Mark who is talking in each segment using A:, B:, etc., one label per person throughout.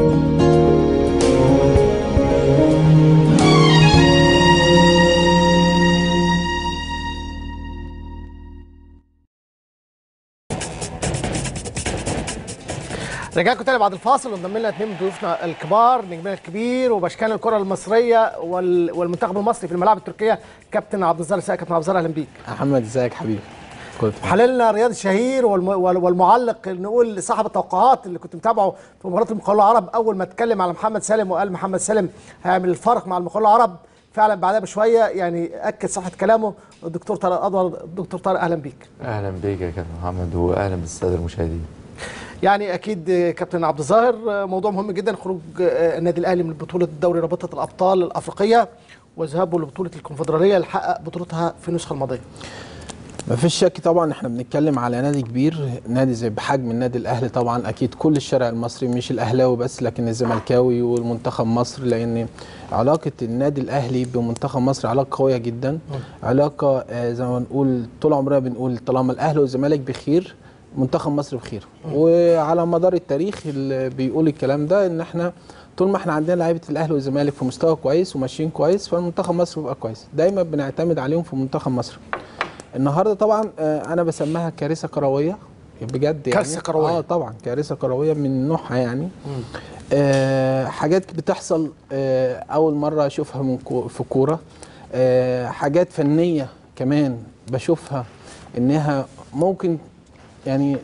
A: رجعكم تاني بعد الفاصل وانضم لنا اثنين من ضيوفنا الكبار نجمنا الكبير وباشكال الكره المصريه وال- والمنتخب المصري في الملاعب التركيه كابتن عبد الظاهر السقا كابتن عبد الظاهر اهلا بيك
B: محمد ازيك حبيبي كنت
A: حللنا الرياضي الشهير والم- وال- والمعلق نقول صاحب التوقعات اللي كنت متابعه في مباراه المقاولون العرب اول ما اتكلم على محمد سالم وقال محمد سالم هيعمل الفرق مع المقاولون العرب فعلا بعدها بشويه يعني اكد صحه كلامه الدكتور طارق ادوار الدكتور طارق اهلا بيك
C: اهلا بيك يا كابتن محمد واهلا بالساده المشاهدين
A: يعني اكيد كابتن عبد الظاهر موضوع مهم جدا خروج النادي الاهلي من بطوله دوري رابطه الابطال الافريقيه وذهابه لبطوله الكونفدراليه اللي حقق بطولتها في النسخه الماضيه
B: ما فيش شك طبعا احنا بنتكلم على نادي كبير نادي زي بحجم النادي الاهلي طبعا اكيد كل الشارع المصري مش الاهلاوي بس لكن الزملكاوي والمنتخب مصر لان علاقه النادي الاهلي بمنتخب مصر علاقه قويه جدا علاقه آه، زي ما بنقول طول عمرنا بنقول طالما الاهلي والزمالك بخير منتخب مصر بخير وعلى مدار التاريخ اللي بيقول الكلام ده ان احنا طول ما احنا عندنا لعيبه الاهلي والزمالك في مستوى كويس وماشيين كويس فالمنتخب مصر بيبقى كويس دايما بنعتمد عليهم في منتخب مصر النهارده طبعا آه، انا بسميها كارثه كرويه بجد يعني
A: كارثة كروية.
B: اه طبعا كارثه كرويه من نوعها يعني آه حاجات بتحصل آه اول مره اشوفها من كو في كوره آه حاجات فنيه كمان بشوفها انها ممكن يعني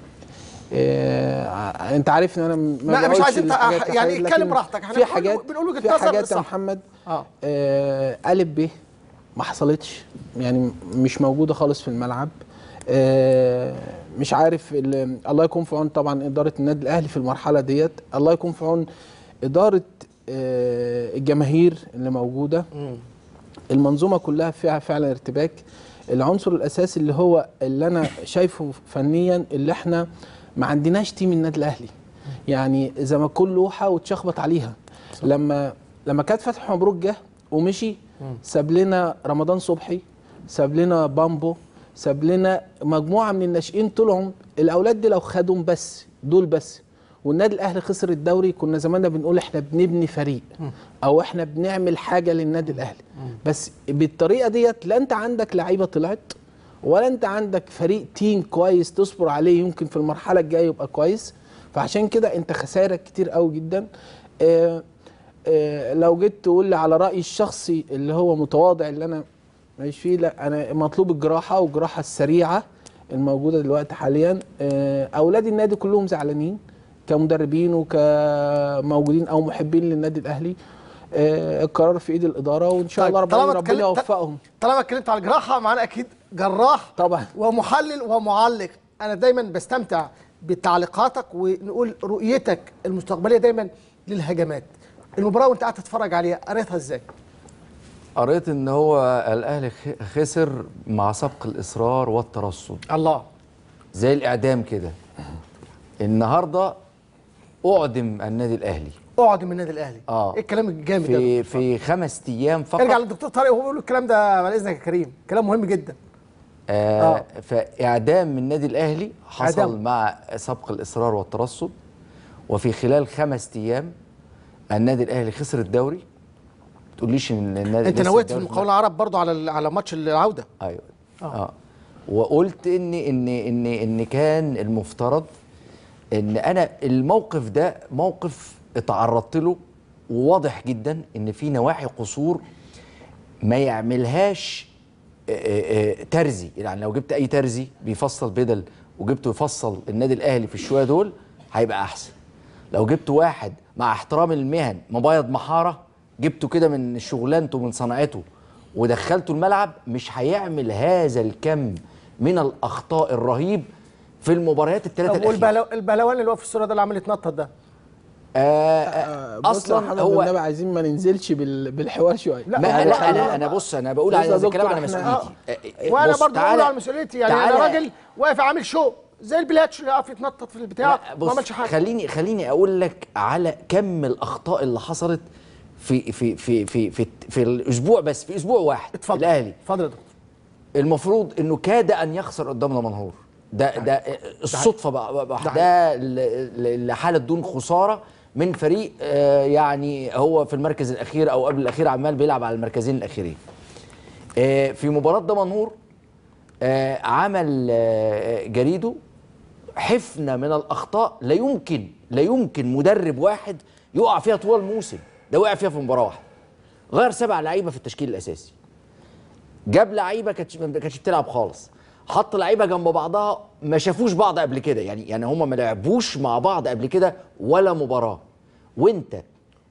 B: آه انت عارف ان انا ما
A: لا، مش
B: بقولش
A: عايز انت
B: الحاجات
A: يعني
B: الحقيقية،
A: اتكلم
B: لكن
A: براحتك. احنا
B: في
A: بنقول-
B: حاجات
A: بنقول وجهة
B: في
A: نظر
B: حاجات يا
A: صح.
B: محمد
A: اه
B: آه ألف ب ما حصلتش يعني مش موجودة خالص في الملعب آه مش عارف ال- الله يكون في عون طبعا إدارة النادي الأهلي في المرحلة ديت الله يكون في عون إدارة آه الجماهير اللي موجودة المنظومة كلها فيها فعلا ارتباك العنصر الأساسي اللي هو اللي أنا شايفه فنيا اللي احنا ما عندناش تيم النادي الأهلي يعني زي ما كل لوحة وتشخبط عليها لما لما كانت فتحي مبروك جه ومشي ساب لنا رمضان صبحي ساب لنا بامبو ساب لنا مجموعه من الناشئين طلعوا الاولاد دي لو خدهم بس دول بس والنادي الاهلي خسر الدوري كنا زماننا بنقول احنا بنبني فريق او احنا بنعمل حاجه للنادي الاهلي بس بالطريقه ديت لا انت عندك لعيبه طلعت ولا انت عندك فريق تيم كويس تصبر عليه يمكن في المرحله الجايه يبقى كويس فعشان كده انت خسائرك كتير قوي جدا آه آه، لو جيت تقول لي على رايي الشخصي اللي هو متواضع اللي انا ماشي فيه لا انا مطلوب الجراحه والجراحه السريعه الموجوده دلوقتي حاليا آه، اولاد النادي كلهم زعلانين كمدربين وكموجودين او محبين للنادي الاهلي آه، القرار في ايد الاداره وان شاء
A: طيب،
B: الله
A: طالما
B: ربنا ربنا
A: اتكلم-
B: يوفقهم
A: طالما اتكلمت على الجراحه معانا اكيد جراح
B: طبعا
A: ومحلل ومعلق انا دايما بستمتع بتعليقاتك ونقول رؤيتك المستقبليه دايما للهجمات المباراه وانت قاعد تتفرج عليها قريتها ازاي
C: قريت ان هو الاهلي خ- خسر مع سبق الاصرار والترصد
A: الله
C: زي الاعدام كده النهارده اعدم النادي الاهلي
A: اقعد من النادي الاهلي
C: اه
A: ايه الكلام الجامد ده
C: في في خمس ايام فقط
A: ارجع للدكتور طارق وهو بيقول الكلام ده بعد اذنك يا كريم كلام مهم جدا
C: آه
A: آه.
C: فاعدام من النادي الاهلي حصل
A: إعدام.
C: مع سبق الاصرار والترصد وفي خلال خمس ايام النادي الاهلي خسر الدوري تقوليش ان النادي
A: انت
C: لسه
A: نويت في
C: الدوري-
A: المقاولة العرب برضو على ال- على ماتش العوده
C: ايوه اه, آه. وقلت ان ان ان ان كان المفترض ان انا الموقف ده موقف اتعرضت له وواضح جدا ان في نواحي قصور ما يعملهاش آه، آه، آه، ترزي يعني لو جبت اي ترزي بيفصل بدل وجبته يفصل النادي الاهلي في الشويه دول هيبقى احسن لو جبت واحد مع احترام المهن مبيض محاره جبته كده من شغلانته من صنعته ودخلته الملعب مش هيعمل هذا الكم من الاخطاء الرهيب في المباريات الثلاثه
A: طب
C: الاخيره
A: والبهلو- البهلوان اللي هو في الصوره ده اللي عمال يتنطط ده
C: آه
B: آه،
C: آه
B: بص يا
C: اصلا
B: محمد
C: هو
B: والنبي عايزين ما ننزلش بال- بالحوار شويه
A: لا،
C: ما
A: يعني
C: لا
A: خلينا-
C: انا انا بص انا بقول
B: بص
C: على
B: يا
C: الكلام
B: دكتور،
C: على
B: إحنا-
C: مسؤوليتي آه، آه،
A: وانا
C: بص،
A: برضو
C: تعالى-
A: بقول على مسؤوليتي يعني انا
C: تعالى-
A: راجل واقف عامل شو زي البلاتش اللي واقف يتنطط في البتاع
C: لا،
A: ما
C: بص
A: عملش حاجه
C: خليني خليني اقول لك على كم الاخطاء اللي حصلت في في في في في, في الاسبوع بس في اسبوع واحد
A: اتفضل
C: الاهلي
A: اتفضل يا دكتور
C: المفروض انه كاد ان يخسر قدام منهور ده ده الصدفه بقى بقى ده ل- ل- لحاله دون خساره من فريق آه، يعني هو في المركز الاخير او قبل الاخير عمال بيلعب على المركزين الاخيرين آه، في مباراه دمنهور آه، عمل آه، جريدو حفنه من الاخطاء لا يمكن لا يمكن مدرب واحد يقع فيها طوال الموسم ده وقع فيها في مباراه واحده غير سبع لعيبه في التشكيل الاساسي جاب لعيبه كانتش ما كانتش بتلعب خالص حط لعيبه جنب بعضها ما شافوش بعض قبل كده يعني يعني هم ما لعبوش مع بعض قبل كده ولا مباراه وانت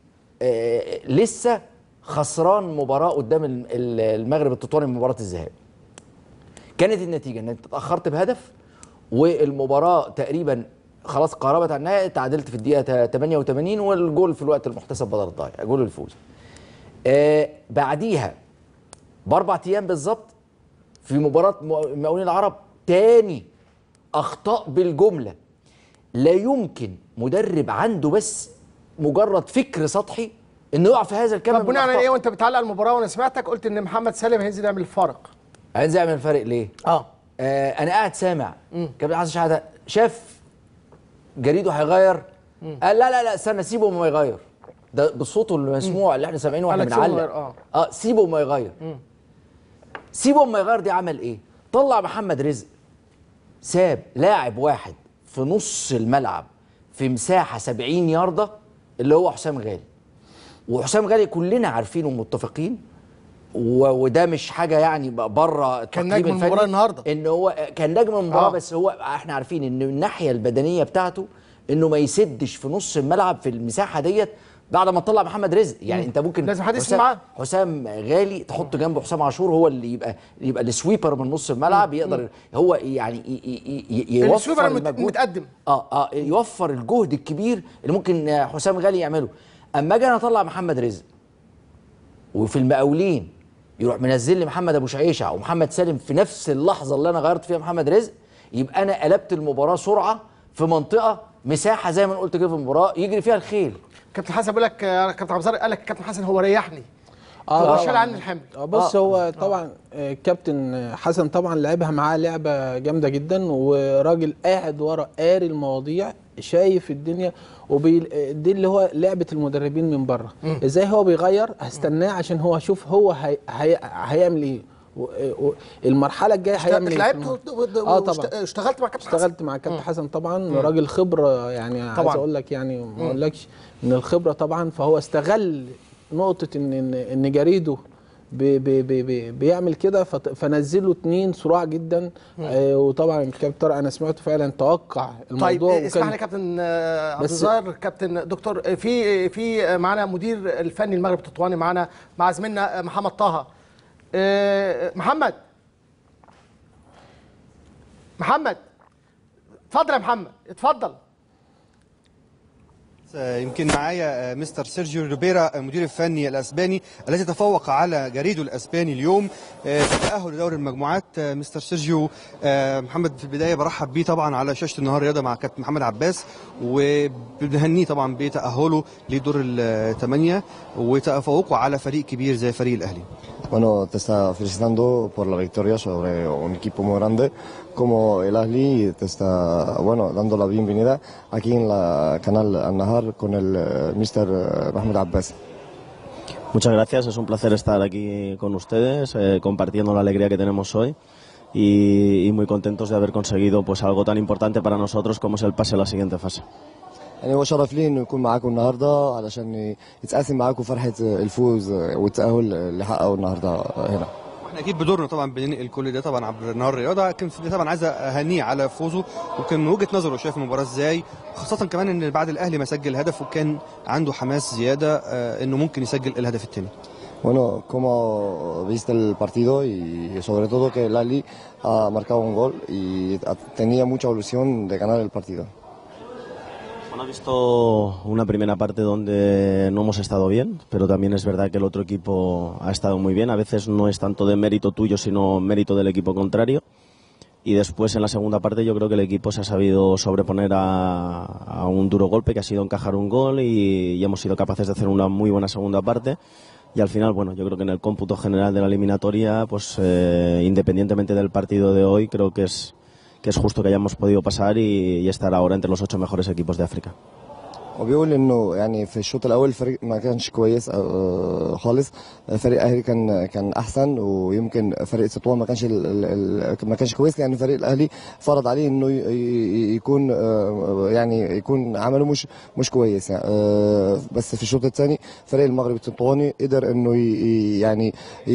C: آه لسه خسران مباراه قدام ال- ال- المغرب التطواني من مباراه الذهاب كانت النتيجه ان انت اتاخرت بهدف والمباراه تقريبا خلاص قربت على النهايه تعادلت في الدقيقه 88 والجول في الوقت المحتسب بدل الضايع جول الفوز آه بعديها باربع ايام بالظبط في مباراه مو- المقاولين العرب تاني اخطاء بالجمله لا يمكن مدرب عنده بس مجرد فكر سطحي انه يقع في هذا الكم
A: طب
C: من
A: بناء على
C: الأخطاء.
A: ايه وانت بتعلق المباراه وانا سمعتك قلت ان محمد سالم هينزل يعمل الفرق
C: عايز يعمل الفرق ليه؟
A: اه
C: آه انا قاعد سامع كابتن حسن شحاته شاف جريده هيغير قال لا لا لا استنى سيبه ما يغير ده بصوته المسموع اللي احنا سامعينه واحنا
A: قال لك سيبه
C: بنعلق
A: يغير، آه.
C: اه سيبه ما يغير سيبه ما يغير دي عمل ايه؟ طلع محمد رزق ساب لاعب واحد في نص الملعب في مساحه 70 يارده اللي هو حسام غالي وحسام غالي كلنا عارفين ومتفقين و- وده مش حاجه يعني بره
A: كان نجم المباراة النهاردة.
C: ان هو كان نجم المباراه
A: آه.
C: آه. بس هو احنا عارفين ان الناحيه البدنيه بتاعته انه ما يسدش في نص الملعب في المساحه ديت بعد ما تطلع محمد رزق يعني انت ممكن
A: لازم حد يسند
C: حسام-
A: معاه.
C: حسام غالي تحط جنبه حسام عاشور هو اللي يبقى يبقى السويبر من نص الملعب يقدر هو يعني ي- ي- ي- يوفر
A: السويبر المت-
C: المجهود.
A: المتقدم.
C: اه اه يوفر الجهد الكبير اللي ممكن آه، حسام غالي يعمله اما اجي انا اطلع محمد رزق وفي المقاولين يروح منزل لي محمد ابو شعيشه او محمد سالم في نفس اللحظه اللي انا غيرت فيها محمد رزق يبقى انا قلبت المباراه سرعه في منطقه مساحه زي ما أنا قلت كده في المباراه يجري فيها الخيل
A: كابتن حسن بيقول لك آه، كابتن عبد الرزاق قال لك كابتن حسن هو ريحني
B: اه
A: هو شال
B: طبعاً.
A: عني الحمل
B: آه، بص
C: آه.
B: هو طبعا آه، كابتن حسن طبعا لعبها معاه لعبه جامده جدا وراجل قاعد ورا قاري المواضيع شايف الدنيا وبي دي اللي هو لعبه المدربين من بره ازاي هو بيغير هستناه عشان هو اشوف هو هي هي هيعمل ايه و- و- المرحله الجايه هيعمل ايه
A: لعبت
B: في
A: و-
B: المرحلة.
A: و-
B: اه
A: واشت-
B: طبعا
A: اشتغلت مع كابتن حسن
B: اشتغلت مع كابتن حسن طبعا راجل خبره يعني عايز
A: طبعاً.
B: اقول لك يعني ما اقولكش من الخبره طبعا فهو استغل نقطه ان ان, إن جريده بي بي بي بي بيعمل كده فت- فنزله اتنين صراع جدا آه وطبعا كابتن طارق انا سمعته فعلا توقع
A: طيب
B: الموضوع
A: اسمح لي يا كابتن آه، عبد
B: بس-
A: الظاهر كابتن دكتور آه، في في معانا مدير الفني المغرب التطواني معانا مع زميلنا آه، محمد طه آه، محمد محمد اتفضل يا محمد اتفضل
D: آه، يمكن معايا آه، مستر سيرجيو ريبيرا المدير الفني الاسباني الذي تفوق على جريده الاسباني اليوم آه، في التاهل لدوري المجموعات آه، مستر سيرجيو آه، محمد في البدايه برحب بيه طبعا على شاشه النهار رياضه مع كابتن محمد عباس وبنهنيه طبعا بتاهله لدور الثمانيه وتفوقه على فريق كبير زي فريق الاهلي
E: Bueno, te está felicitando por la victoria sobre un equipo muy grande como el Ahly. Te está, bueno, dando la bienvenida aquí en la canal Al-Nahar con el eh, Mr. Mahmoud Abbas.
F: Muchas gracias, es un placer estar aquí con ustedes, eh, compartiendo la alegría que tenemos hoy y, y muy contentos de haber conseguido pues algo tan importante para nosotros como es el pase a la siguiente fase.
E: يعني هو شرف لي انه يكون معاكم النهارده علشان يتقاسم معاكم فرحه الفوز والتاهل اللي حققه النهارده هنا.
D: احنا اكيد بدورنا طبعا بننقل كل ده طبعا عبر نهار الرياضه لكن في البداية طبعا عايز اهنيه على فوزه وكان من وجهه نظره شايف المباراه ازاي خاصه كمان ان بعد الاهلي ما سجل هدف وكان عنده حماس زياده آه، انه ممكن يسجل الهدف الثاني
E: Bueno, ¿cómo viste el partido y sobre todo que el Ali ha marcado un gol y tenía mucha ilusión de ganar el partido?
F: Bueno, he visto una primera parte donde no hemos estado bien, pero también es verdad que el otro equipo ha estado muy bien. A veces no es tanto de mérito tuyo, sino mérito del equipo contrario. Y después en la segunda parte yo creo que el equipo se ha sabido sobreponer a, a un duro golpe que ha sido encajar un gol y, y hemos sido capaces de hacer una muy buena segunda parte. Y al final, bueno, yo creo que en el cómputo general de la eliminatoria, pues eh, independientemente del partido de hoy, creo que es, que es justo que hayamos podido pasar y, y estar ahora entre los ocho mejores equipos de África.
E: وبيقول انه يعني في الشوط الاول الفريق ما كانش كويس آه، خالص فريق الاهلي كان كان احسن ويمكن فريق تطوان ما كانش ال- ال- ال- ما كانش كويس لان فريق الاهلي فرض عليه انه ي- ي- يكون آه، يعني يكون عمله مش مش كويس يعني آه، بس في الشوط الثاني فريق المغرب التطواني قدر انه ي- ي- يعني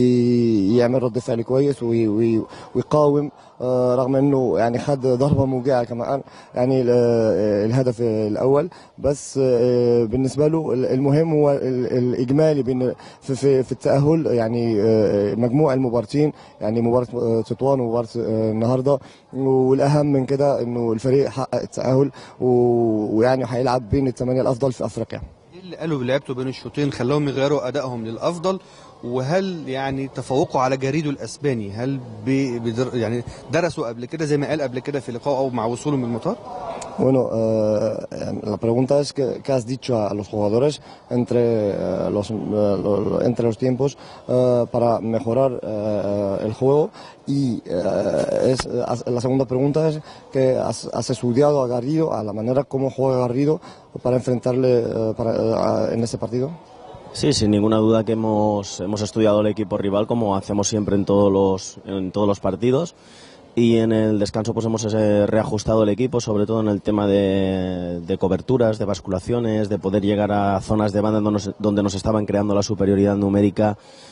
E: ي- يعمل رد فعل كويس وي- وي- ويقاوم آه، رغم انه يعني خد ضربه موجعه كمان يعني ال- آه، الهدف الاول بس آه، بالنسبه له المهم هو ال- الاجمالي بين في في, في التاهل يعني آه، مجموع المباراتين يعني مباراه آه، تطوان ومباراه آه، النهارده والاهم من كده انه الفريق حقق التاهل و- ويعني هيلعب بين الثمانيه الافضل في افريقيا
D: ايه اللي قالوا لعبته بين الشوطين خلاهم يغيروا ادائهم للافضل وهل يعني تفوقوا على جريده الاسباني هل بي بدر يعني درسوا قبل كده زي ما قال قبل كده في لقاء او مع وصوله من المطار
E: Bueno, eh, la pregunta es que, qué has dicho a los jugadores entre, eh, los, eh, lo- entre los tiempos eh, para mejorar eh, el juego y eh, es, as- la segunda pregunta es que has, has estudiado a Garrido, a la manera como juega Garrido para enfrentarle eh, para, eh, a- en ese partido.
F: Sí, sin ninguna duda que hemos, hemos estudiado el equipo rival como hacemos siempre en todos los, en todos los partidos. Y en el descanso pues hemos eh, reajustado el equipo, sobre todo en el tema de, de coberturas, de basculaciones, de poder llegar a zonas de banda donde nos, donde nos estaban creando la superioridad numérica,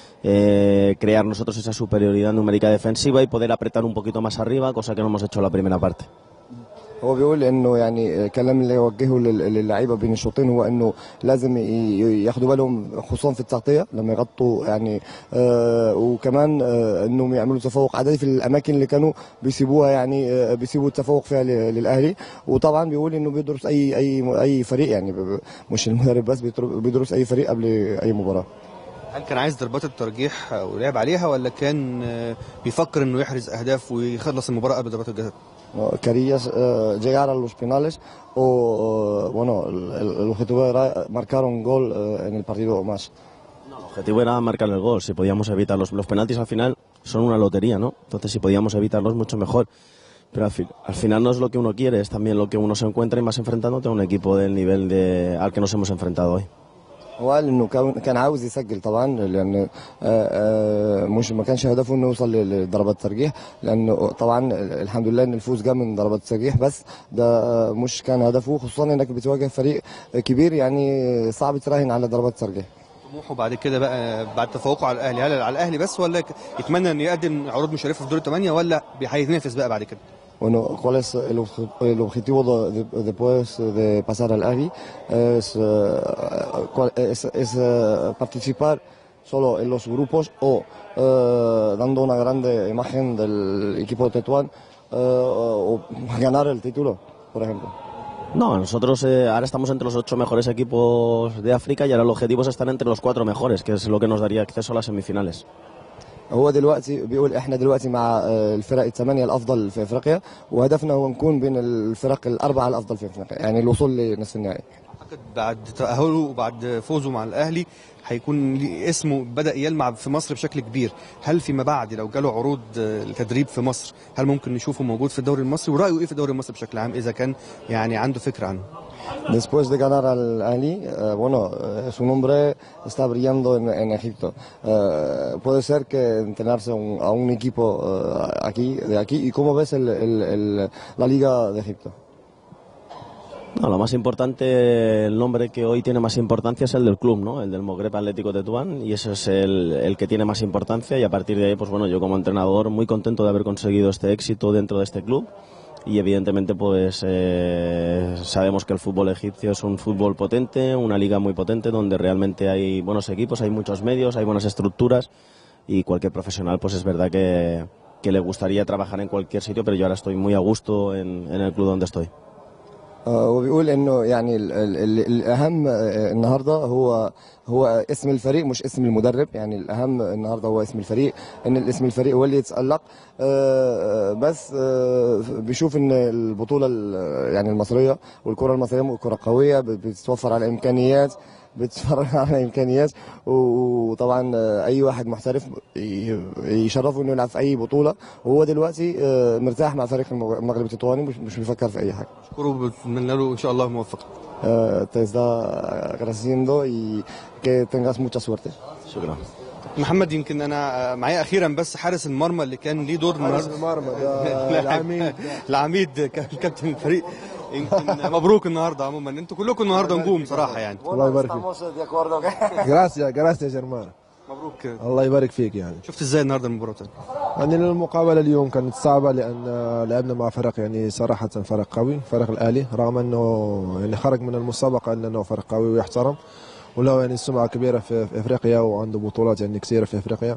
F: eh, crear nosotros esa superioridad numérica defensiva y poder apretar un poquito más arriba, cosa que no hemos hecho en la primera parte.
E: هو بيقول انه يعني كلام اللي يوجهه لل- للعيبه بين الشوطين هو انه لازم ي- ياخدوا بالهم خصوصا في التغطيه لما يغطوا يعني آه وكمان آه انهم يعملوا تفوق عددي في الاماكن اللي كانوا بيسيبوها يعني آه بيسيبوا التفوق فيها ل- للاهلي وطبعا بيقول انه بيدرس اي اي اي فريق يعني ب- ب- مش المدرب بس بيدر- بيدرس اي فريق قبل اي مباراه
D: هل كان عايز ضربات الترجيح ولعب عليها ولا كان آه، بيفكر انه يحرز اهداف ويخلص المباراه قبل ضربات الجزاء
E: ¿no? querías eh, llegar a los penales o eh, bueno el, el- el objetivo era marcar un gol eh, en el partido más
F: El objetivo era marcar el gol, si podíamos evitarlos. Los penaltis al final son una lotería, ¿no? Entonces si podíamos evitarlos mucho mejor. Pero al, fin- al final no es lo que uno quiere, es también lo que uno se encuentra y más enfrentándote a un equipo del nivel de, al que nos hemos enfrentado hoy.
E: هو قال انه كان كان عاوز يسجل طبعا لان آه، آه، مش ما كانش هدفه انه يوصل ل- لضربات الترجيح لانه طبعا الحمد لله ان الفوز جه من ضربات الترجيح بس ده آه، مش كان هدفه خصوصا انك بتواجه فريق كبير يعني صعب تراهن على ضربات الترجيح
D: طموحه بعد كده بقى بعد تفوقه على الاهلي هل على الاهلي بس ولا ك- يتمنى انه يقدم عروض مشرفه في دور الثمانيه ولا هيتنافس بقى بعد كده
E: Bueno, ¿cuál es el, obje- el objetivo de, de- después de pasar al AGI? Es, eh, cuál- es, es, eh, participar solo en los grupos o eh, dando una grande imagen del equipo de Tetuán eh, o ganar el título, por ejemplo.
F: No, nosotros eh, ahora estamos entre los ocho mejores equipos de África y ahora el objetivo es estar entre los cuatro mejores, que es lo que nos daría acceso a las semifinales.
E: هو دلوقتي بيقول احنا دلوقتي مع آه، الفرق الثمانيه الافضل في افريقيا وهدفنا هو نكون بين الفرق الاربعه الافضل في افريقيا يعني الوصول لنصف النهائي
D: اعتقد بعد تاهله وبعد فوزه مع الاهلي هيكون ليه اسمه بدا يلمع في مصر بشكل كبير هل فيما بعد لو جاله عروض آه، التدريب في مصر هل ممكن نشوفه موجود في الدوري المصري ورايه ايه في الدوري المصري بشكل عام اذا كان يعني عنده فكره عنه
E: Después de ganar al Ali, eh, bueno, eh, su nombre está brillando en, en Egipto. Eh, puede ser que entrenarse un- a un equipo eh, aquí, de aquí. ¿Y cómo ves el- el- el- la Liga de Egipto?
F: No, lo más importante, el nombre que hoy tiene más importancia es el del club, ¿no? El del Mogreb Atlético Tetuán y ese es el, el que tiene más importancia y a partir de ahí, pues bueno, yo como entrenador muy contento de haber conseguido este éxito dentro de este club y evidentemente pues eh, sabemos que el fútbol egipcio es un fútbol potente, una liga muy potente donde realmente hay buenos equipos, hay muchos medios, hay buenas estructuras y cualquier profesional pues es verdad que, que le gustaría trabajar en cualquier sitio, pero yo ahora estoy muy a gusto en, en el club donde estoy.
E: آه، وبيقول انه يعني ال ال ال الاهم آه، النهارده هو هو اسم الفريق مش اسم المدرب يعني الاهم النهارده هو اسم الفريق ان الاسم الفريق هو اللي يتالق آه، آه، بس آه، بيشوف ان البطوله ال- يعني المصريه والكره المصريه كره قويه بت- بتتوفر على امكانيات بتتفرج على امكانيات وطبعا آه، اي واحد محترف ي- يشرفه انه يلعب في اي بطوله وهو دلوقتي آه، مرتاح مع فريق المغ- المغرب التطواني مش مش بيفكر في اي حاجه
D: اشكره بتمنى له ان شاء الله موفقه
E: Eh, te está agradeciendo y que tengas mucha suerte.
F: شكرا
D: محمد يمكن انا آه، معايا اخيرا بس حارس المرمى اللي كان ليه دور النهارده
G: المرمى
D: العميد العميد كان كابتن الفريق يمكن مبروك النهارده عموما انتوا كلكم النهارده نجوم صراحه يعني
G: الله يبارك فيك جراسيا جراسيا جرمان
D: مبروك
G: الله يبارك فيك يعني
D: شفت ازاي النهارده المباراه
G: يعني المقابلة اليوم كانت صعبة لأن لعبنا مع فرق يعني صراحة فرق قوي فرق الأهلي رغم أنه يعني خرج من المسابقة أنه فرق قوي ويحترم وله يعني سمعة كبيرة في, في إفريقيا وعنده بطولات يعني كثيرة في إفريقيا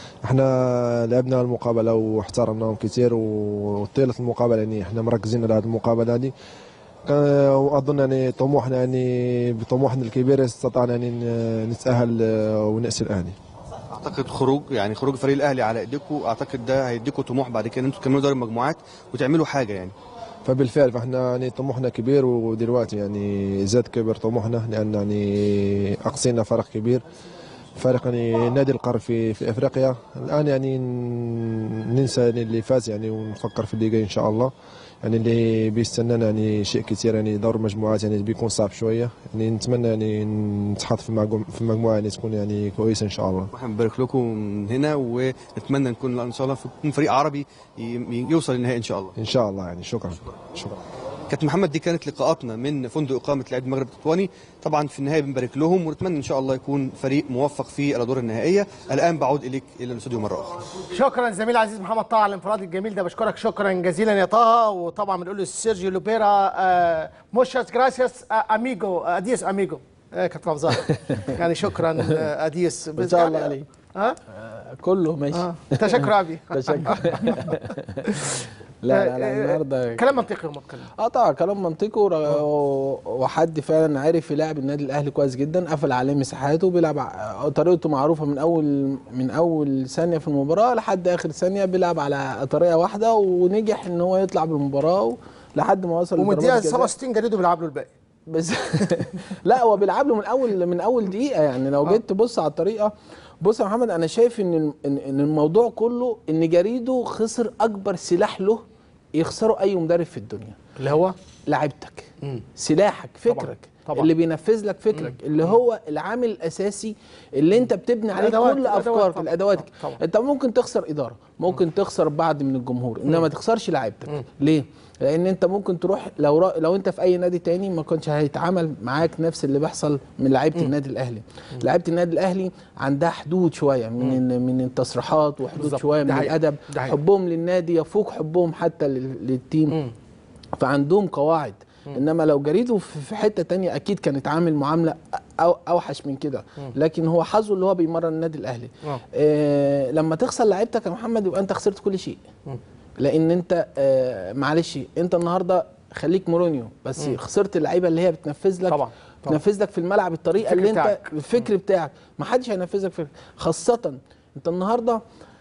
G: احنا لعبنا المقابلة واحترمناهم كثير وطيلة المقابلة يعني احنا مركزين على هذه المقابلة هذه كان- واظن يعني طموحنا يعني بطموحنا الكبير استطعنا يعني ن- نتاهل آه، ونأسي الاهلي
D: اعتقد خروج يعني خروج فريق الاهلي على ايديكم اعتقد ده هيديكم طموح بعد كده ان انتوا تكملوا دوري المجموعات وتعملوا حاجه يعني
G: فبالفعل فاحنا يعني طموحنا كبير ودلوقتي يعني زاد كبر طموحنا لان يعني اقصينا فرق كبير فرق يعني نادي القرن في في افريقيا الان يعني ن- ننسى يعني اللي فات يعني ونفكر في اللي جاي ان شاء الله يعني اللي بيستنانا يعني شيء كثير يعني دور مجموعات يعني بيكون صعب شويه يعني نتمنى يعني نتحط في مجموعه في مجموعه يعني تكون يعني كويسه ان شاء الله
D: واحنا بنبارك لكم من هنا ونتمنى نكون ان شاء الله يكون فريق عربي ي- يوصل للنهائي ان شاء الله
G: ان شاء الله يعني شكرا شكرا
D: كابتن محمد دي كانت لقاءاتنا من فندق اقامه لاعبي المغرب التطواني طبعا في النهايه بنبارك لهم ونتمنى ان شاء الله يكون فريق موفق في الادوار النهائيه الان بعود اليك الى الاستوديو مره اخرى
A: شكرا زميل العزيز محمد طه على الانفراد الجميل ده بشكرك شكرا جزيلا يا طه وطبعا بنقول لسيرجيو لوبيرا آه موشاس جراسياس اميجو اديس اميجو آه كابتن افضل يعني شكرا آه اديس
B: ان شاء الله عليه
A: ها
B: كله ماشي
A: اه تشكر ابي
B: تشكر لا لا لا النهارده
A: كلام منطقي هم اتكلموا
B: اه طبعا كلام منطقي ور- وحد فعلا عارف يلاعب النادي الاهلي كويس جدا قفل عليه مساحاته بيلعب ع- طريقته معروفه من اول من اول ثانيه في المباراه لحد اخر ثانيه بيلعب على طريقه واحده ونجح ان هو يطلع بالمباراه لحد ما وصل
A: ومديها
B: لضربات الجزاء.
A: 67 جريده بيلعب له الباقي
B: بس لا هو بيلعب له من اول من اول دقيقه يعني لو جيت تبص على الطريقه بص يا محمد انا شايف ان ال- ان إن الموضوع كله ان جريده خسر اكبر سلاح له يخسره اي مدرب في الدنيا
A: اللي هو
B: لعيبتك سلاحك فكرك
A: طبعاً.
B: اللي بينفذ لك فكرك اللي هو العامل الاساسي اللي انت بتبني عليه
A: الأدوات،
B: كل
A: الأدوات
B: افكارك
A: طبعاً،
B: الادواتك
A: طبعاً.
B: انت ممكن تخسر اداره ممكن تخسر بعض من الجمهور انما ما تخسرش لعيبتك ليه لان انت ممكن تروح لو را... لو انت في اي نادي تاني ما كنتش هيتعامل معاك نفس اللي بيحصل من لعيبه النادي الاهلي لعيبه النادي الاهلي عندها حدود شويه من ال- من التصريحات وحدود
A: بالظبط.
B: شويه من
A: ده حقيقي.
B: الادب
A: ده حقيقي.
B: حبهم للنادي يفوق حبهم حتى لل- للتيم فعندهم قواعد انما لو جريده في في حته تانية اكيد كان اتعامل معامله أو اوحش من كده لكن هو حظه اللي هو بيمرن النادي الاهلي
A: آه.
B: آه لما تخسر لعيبتك يا محمد يبقى انت خسرت كل شيء لان انت آه معلش انت النهارده خليك مورينيو بس خسرت اللعيبه اللي هي بتنفذ لك
A: طبعاً، طبعاً.
B: بتنفذ لك في الملعب الطريقه
A: الفكر
B: اللي انت
A: بتاعك.
B: الفكر بتاعك ما حدش هينفذك فكر خاصه انت النهارده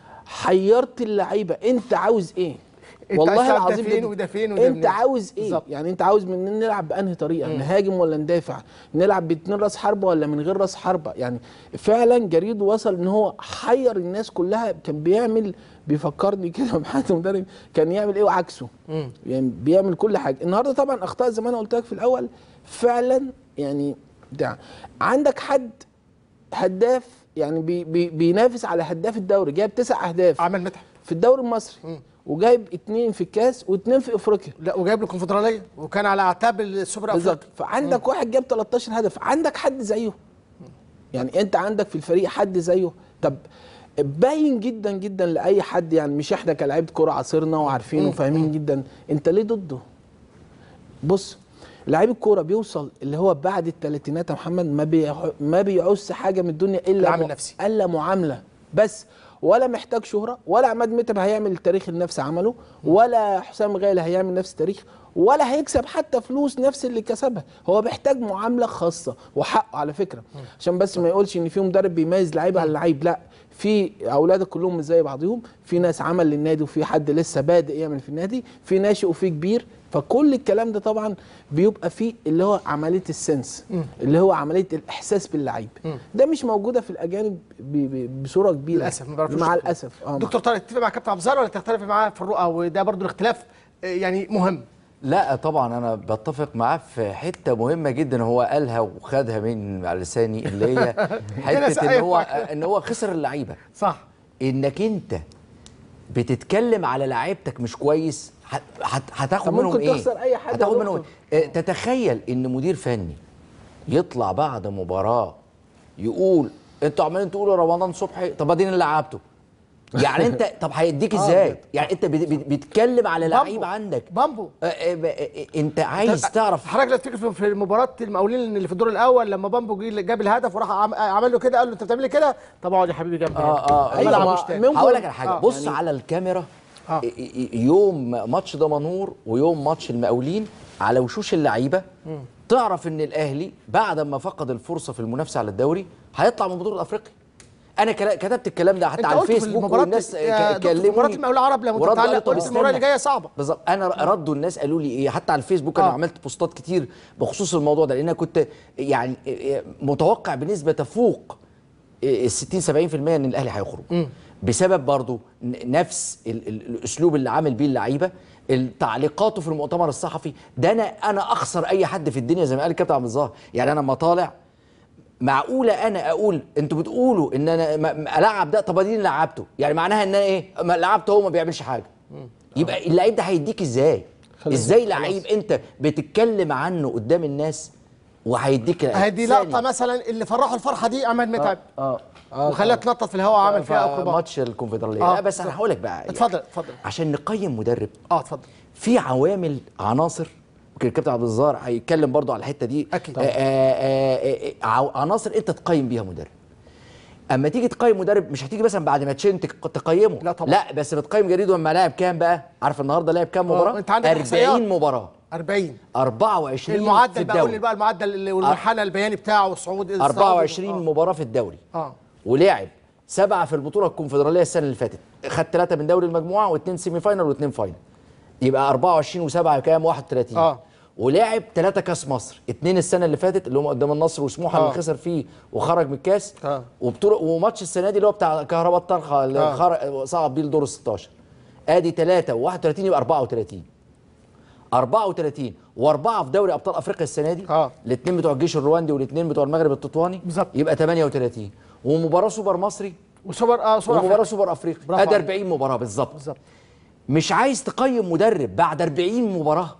B: حيرت اللعيبه انت عاوز ايه
A: أنت
B: والله
A: عايز تلعب ده
B: العظيم
A: فين
B: جدا.
A: وده فين وده
B: انت
A: منين.
B: عاوز ايه
A: بالظبط.
B: يعني انت عاوز مننا نلعب بانهي طريقه نهاجم ولا ندافع نلعب باتنين راس حربه ولا من غير راس حربه يعني فعلا جريد وصل ان هو حير الناس كلها كان بيعمل بيفكرني كده بحد مدرب كان يعمل ايه وعكسه يعني بيعمل كل حاجه النهارده طبعا اخطاء زي ما انا قلت لك في الاول فعلا يعني بتاع عندك حد هداف يعني بي بي بينافس على هداف الدوري جايب تسع اهداف
A: عمل متعب
B: في الدوري المصري وجايب اتنين في الكاس واتنين في افريقيا
A: لا وجايب له الكونفدراليه وكان على اعتاب السوبر
B: بالظبط
A: افريقيا
B: فعندك واحد جاب 13 هدف عندك حد زيه يعني انت عندك في الفريق حد زيه طب باين جدا جدا لاي حد يعني مش احنا كلاعيبه كوره عاصرنا وعارفين وفاهمين جدا انت ليه ضده بص لعيب الكوره بيوصل اللي هو بعد الثلاثينات يا محمد ما بيع- ما بيعوز حاجه من الدنيا الا
A: العامل
B: مع-
A: النفسي.
B: الا معامله بس ولا محتاج شهره ولا عماد متعب هيعمل التاريخ اللي نفسه عمله ولا حسام غالي هيعمل نفس التاريخ ولا هيكسب حتى فلوس نفس اللي كسبها هو محتاج معامله خاصه وحقه على فكره عشان بس ما يقولش ان في مدرب بيميز لعيبه على لعيب لا في اولادك كلهم مش زي بعضهم في ناس عمل للنادي وفي حد لسه بادئ يعمل في النادي في ناشئ وفي كبير فكل الكلام ده طبعا بيبقى فيه اللي هو عمليه السنس اللي هو عمليه الاحساس باللعيب ده مش موجوده في الاجانب ب- ب- بصوره كبيره
A: للاسف ما بيعرفوش
B: مع
A: يشوفوا.
B: الاسف اه
A: دكتور طارق تتفق مع كابتن عبد الظاهر ولا تختلف معاه في الرؤى وده برضو الاختلاف آه، يعني مهم
C: لا طبعا انا بتفق معاه في حته مهمه جدا هو قالها وخدها من على لساني اللي هي حته ان هو ان هو خسر اللعيبه
A: صح
C: انك انت بتتكلم على لعيبتك مش كويس هت- هت- هتاخد
B: طب
C: منهم
B: ممكن
C: ايه
B: تخسر أي حد يا
C: هتاخد منهم
B: دكتور.
C: إيه؟ آه، تتخيل ان مدير فني يطلع بعد مباراه يقول انتوا عمالين تقولوا رمضان صبحي طب اديني اللي لعبته يعني انت طب هيديك ازاي يعني انت بت- بت- بتتكلم على لعيب عندك
A: بامبو
C: آه، آه، ب- آه، انت عايز تعرف
A: حضرتك لو تفتكر في- في مباراه المقاولين اللي في الدور الاول لما بامبو جه جاب الهدف وراح عم- عمل له كده قال له انت بتعمل لي كده طب اقعد يا حبيبي جنبي
C: اه اه
A: ما
C: أيوة،
A: لعبوش
C: ما-
A: تاني.
C: هقول لك على حاجه
A: آه.
C: بص
A: يعني-
C: على الكاميرا
A: آه.
C: ي- ي- يوم ماتش دمنهور ويوم ماتش المقاولين على وشوش اللعيبه تعرف ان الاهلي بعد ما فقد الفرصه في المنافسه على الدوري هيطلع من بطوله افريقيا انا كلا- كتبت الكلام ده حتى
A: انت
C: على
A: قلت في
C: الفيسبوك
A: المباراه
C: والناس
A: يا
C: ك-
A: دكتور في
C: كلموني
A: مباراه المقاولين العرب لما انت
C: وردوا قالوا
A: بتعلق
C: طب
A: قلت المباراه اللي
C: استنى.
A: جايه صعبه
C: بالظبط انا ردوا الناس قالوا لي ايه حتى على الفيسبوك انا
A: آه.
C: عملت بوستات كتير بخصوص الموضوع ده لان انا كنت يعني متوقع بنسبه تفوق ال 60 70% ان الاهلي هيخرج بسبب برضو ن- نفس ال ال الاسلوب اللي عامل بيه اللعيبه تعليقاته في المؤتمر الصحفي ده انا انا اخسر اي حد في الدنيا زي ما قال الكابتن عبد الظاهر يعني انا لما طالع معقوله انا اقول انتوا بتقولوا ان انا ما- ما العب ده طب اديني لعبته يعني معناها ان انا ايه ما لعبته هو ما بيعملش حاجه يبقى اللعيب ده هيديك ازاي ازاي لعيب انت بتتكلم عنه قدام الناس وهيديك
A: اهي دي
C: ثانية.
A: لقطه مثلا اللي فرحوا الفرحه دي عماد متعب
C: اه
A: وخليها تنطط في الهواء وعمل فيها اكروبات
C: ماتش الكونفدراليه
A: آه.
C: لا بس انا هقول لك بقى يعني
A: اتفضل اتفضل
C: عشان نقيم مدرب
A: اه اتفضل
C: في عوامل عناصر يمكن الكابتن عبد الظاهر هيتكلم برضو على الحته دي
A: أكيد.
C: آه، آه، آه، آه، عو- عناصر انت تقيم بيها مدرب اما تيجي تقيم مدرب مش هتيجي مثلا بعد ماتشين تق- تقيمه
A: لا طبعا.
C: لا بس بتقيم جريده لما لاعب كام بقى عارف النهارده لاعب كام
A: آه،
C: مباراه
A: أنت عندك إحصائيات.
C: 40 مباراه
A: 40
C: 24 في
A: المعدل بقى قول لي
C: الدوري
A: بقى المعدل اللي- والمنحنى البياني بتاعه والصعود
C: 24 مباراه في الدوري
A: اه
C: ولعب سبعه في البطوله الكونفدراليه السنه اللي فاتت خد ثلاثه من دوري المجموعه واثنين سيمي فاينل واثنين فاينل يبقى 24 و7 كام 31
A: آه.
C: ولعب ثلاثه كاس مصر اثنين السنه اللي فاتت اللي هم قدام النصر وسموحه
A: آه.
C: اللي خسر فيه وخرج من الكاس
A: آه.
C: وبطوله وماتش السنه دي اللي هو بتاع كهرباء الطرخه اللي
A: آه.
C: خرج صعد بيه لدور ال 16 ادي 3 و31 يبقى 34 34 واربعه في دوري ابطال افريقيا السنه دي
A: آه.
C: الاثنين بتوع الجيش الرواندي والاثنين بتوع المغرب التطواني
A: بالظبط.
C: يبقى 38 ومباراه سوبر مصري
A: وسوبر اه سوبر
C: ومباراه
A: أفريقيا.
C: سوبر افريقي
A: برافو
C: ادي
A: عليك.
C: 40 مباراه بالظبط
A: بالظبط
C: مش عايز تقيم مدرب بعد 40 مباراه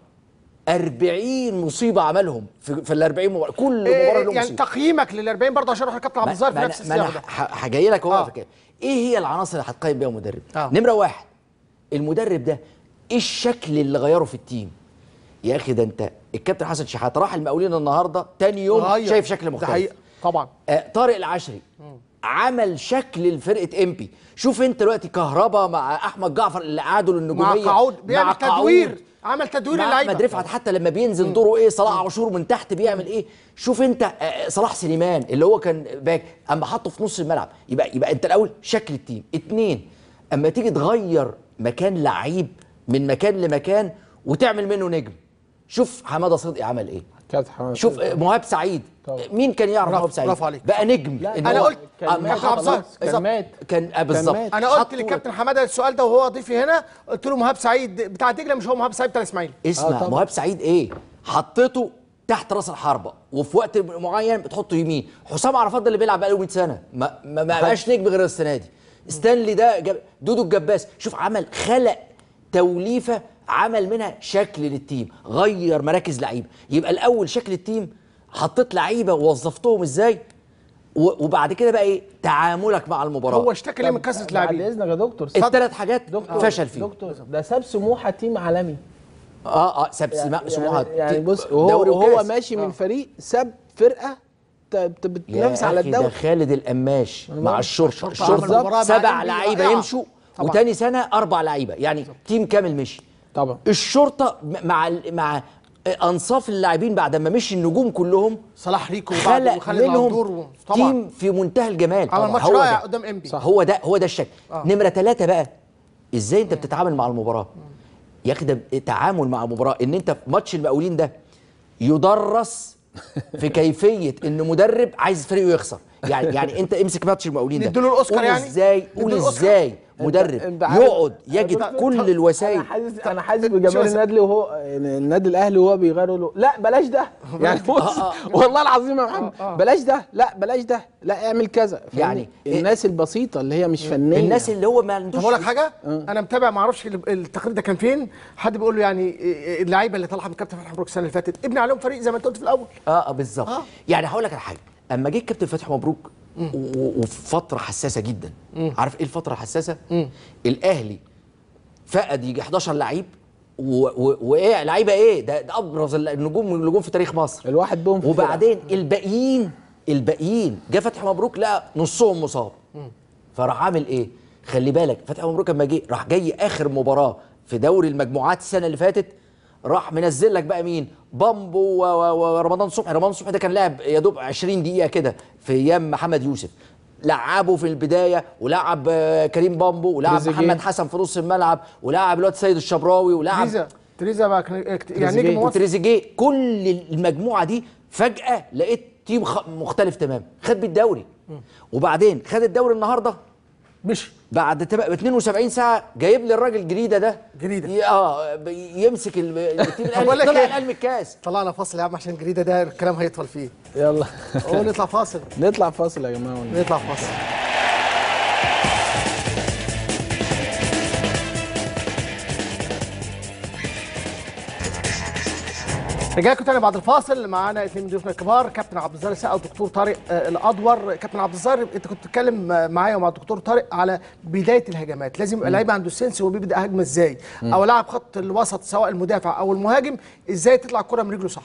C: 40 مصيبه عملهم في, في ال 40 مباراه كل مباراه
A: إيه
C: له
A: يعني
C: مصيبه
A: تقييمك لل 40 برضه عشان اروح لكابتن عبد الظاهر في
C: ما
A: نفس
C: أنا- ما انا
A: السياق ده
C: ح- هجاي لك اهو
A: آه.
C: على فكرة. ايه هي العناصر اللي هتقيم بيها مدرب
A: آه.
C: نمره واحد المدرب ده ايه الشكل اللي غيره في التيم يا اخي ده انت الكابتن حسن شحاته راح المقاولين النهارده تاني يوم
A: غير.
C: شايف شكل
A: ده
C: مختلف
A: حقيقة. طبعا
C: آه، طارق العشري عمل شكل لفرقه امبي شوف انت دلوقتي كهربا مع احمد جعفر اللي قعدوا
A: مع
C: للنجوميه
A: قعود بيعمل
C: مع قعود.
A: تدوير عمل تدوير
C: مع
A: اللعيبه
C: احمد رفعت حتى لما بينزل دوره ايه صلاح عاشور من تحت بيعمل ايه شوف انت آه، صلاح سليمان اللي هو كان باك اما حطه في نص الملعب يبقى يبقى انت الاول شكل التيم اتنين اما تيجي تغير مكان لعيب من مكان لمكان وتعمل منه نجم شوف حماده صدقي عمل ايه
B: كابتن حماد
C: شوف آه، مهاب سعيد
B: طبعا.
C: مين كان يعرف
A: برافو-
C: مهاب سعيد
A: برافو عليك.
C: بقى نجم
B: لا،
C: إن
A: أنا
C: هو-
A: قلت
C: أما
B: كان مات
C: حط-
A: خلاص.
B: خلاص كان مات
C: كان آه، بالظبط
B: مات.
A: انا قلت
C: حطوا-
A: للكابتن حماده السؤال ده وهو ضيفي هنا قلت له مهاب سعيد بتاع دجله مش هو مهاب سعيد بتاع الاسماعيلي
C: اسمع
B: طبعا.
C: مهاب سعيد ايه حطيته تحت راس الحربه وفي وقت معين بتحطه يمين حسام عرفات ده اللي بيلعب بقاله 100 سنه ما ما ما بقاش نجم غير السنه دي ستانلي ده جاب دودو الجباس شوف عمل خلق توليفه عمل منها شكل للتيم غير مراكز لعيبه يبقى الاول شكل التيم حطيت لعيبه ووظفتهم ازاي و- وبعد كده بقى ايه تعاملك مع المباراه
A: هو اشتكى ليه من كثره
B: بعد
A: لاعبين
B: اذنك يا دكتور
C: الثلاث حاجات
B: دكتور
C: فشل فيهم
B: دكتور ده ساب سموحه تيم عالمي
C: اه اه ساب سما- سموحه
B: يعني, يعني
C: تي-
B: بص وهو,
C: دوري
B: وهو
C: وكاس.
B: ماشي من فريق ساب فرقه ت- ت- بتنافس
C: يا
B: على
C: أخي ده
B: الدوري
C: خالد القماش مع الشرطه
A: الشرطة عمل مباراة
C: الشرطه
A: مع
C: سبع
A: إنبي
C: لعيبه
A: رائعة.
C: يمشوا
A: طبعا.
C: وتاني سنه اربع لعيبه يعني تيم كامل مشي
B: طبعا
C: الشرطه م- مع ال- مع انصاف اللاعبين بعد ما مشي النجوم كلهم
A: صلاح ريكو وبعد
C: خلق
A: وخالد الغندور
C: منهم
A: طبعا
C: تيم في منتهى الجمال
A: عمل ماتش
C: هو
A: رائع
C: ده.
A: قدام انبي
C: هو ده هو ده الشكل نمره ثلاثة بقى ازاي انت بتتعامل مع المباراه يا اخي ده تعامل مع مباراه ان انت في ماتش المقاولين ده يدرس في كيفيه ان مدرب عايز فريقه يخسر يعني يعني انت امسك ماتش المقاولين ده
A: نديله الأوسكار
C: قول
A: يعني؟
C: ازاي قول
A: نديله الأوسكار؟
C: ازاي مدرب
B: أنت عارف-
C: يقعد يجد
B: أنت-
C: كل الوسائل
B: انا حاسس انا حاسس
A: شو
B: بجماهير
A: بس-
B: النادي وهو النادي الاهلي وهو بيغير له لا بلاش ده يعني بص والله العظيم يا محمد بلاش ده لا بلاش ده لا اعمل كذا
C: يعني
B: يعني الناس البسيطه اللي هي مش فنيه
C: الناس اللي هو ما
A: طب
C: عندوش
A: اقول لك حاجه انا متابع ما اعرفش ال- التقرير ده كان فين حد بيقول له يعني اللعيبه اللي طالعه من كابتن فتحي مبروك السنه اللي فاتت ابني عليهم فريق زي ما انت قلت في الاول
C: اه آه، بالظبط
A: آه.
C: آه. يعني هقول لك على حاجه اما جه الكابتن فتحي مبروك و- و- وفي فتره حساسه جدا عارف ايه الفتره الحساسه الاهلي فقد يجي 11 لعيب و- و- وايه لعيبه ايه ده, ده ابرز النجوم النجوم في تاريخ مصر
B: الواحد بهم في
C: وبعدين الباقيين الباقيين جه فتحي مبروك لقى نصهم مصاب فراح عامل ايه خلي بالك فتحي مبروك لما جه راح جاي اخر مباراه في دوري المجموعات السنه اللي فاتت راح منزل لك بقى مين بامبو و- و- ورمضان صبحي رمضان صبحي ده كان لاعب يا دوب 20 دقيقه كده في ايام محمد يوسف لعبه في البدايه ولعب آه، كريم بامبو ولعب
B: تريزيجيه.
C: محمد حسن في نص الملعب ولعب الواد سيد الشبراوي ولعب
A: تريزا تريزا بقى كان يعني
B: تريزيجيه
A: نجم مصر
C: وتريزيجيه كل المجموعه دي فجاه لقيت تيم خ... مختلف تماما خد بالدوري وبعدين خد الدوري النهارده
A: مشي
C: بعد تبقى ب 72 ساعه جايب لي الراجل جديده ده
A: جديدة.
C: ي- اه ب- يمسك ال- التيم
A: طب أقول
C: الاهلي
A: لك
C: طلع
A: إيه؟
C: الاهلي من الكاس
A: طلعنا فاصل يا عم عشان جريده ده الكلام هيطول فيه
B: يلا
A: هو نطلع فاصل
B: نطلع فاصل يا جماعه ون-
A: نطلع فاصل رجعكم تاني بعد الفاصل معانا اثنين من ضيوفنا الكبار كابتن عبد الظاهر السقا والدكتور طارق آه، الادور كابتن عبد الظاهر انت كنت بتتكلم آه، معايا ومع الدكتور طارق على بدايه الهجمات لازم يبقى اللعيب عنده السنس هو بيبدا هجمه ازاي او لاعب خط الوسط سواء المدافع او المهاجم ازاي تطلع الكره من رجله صح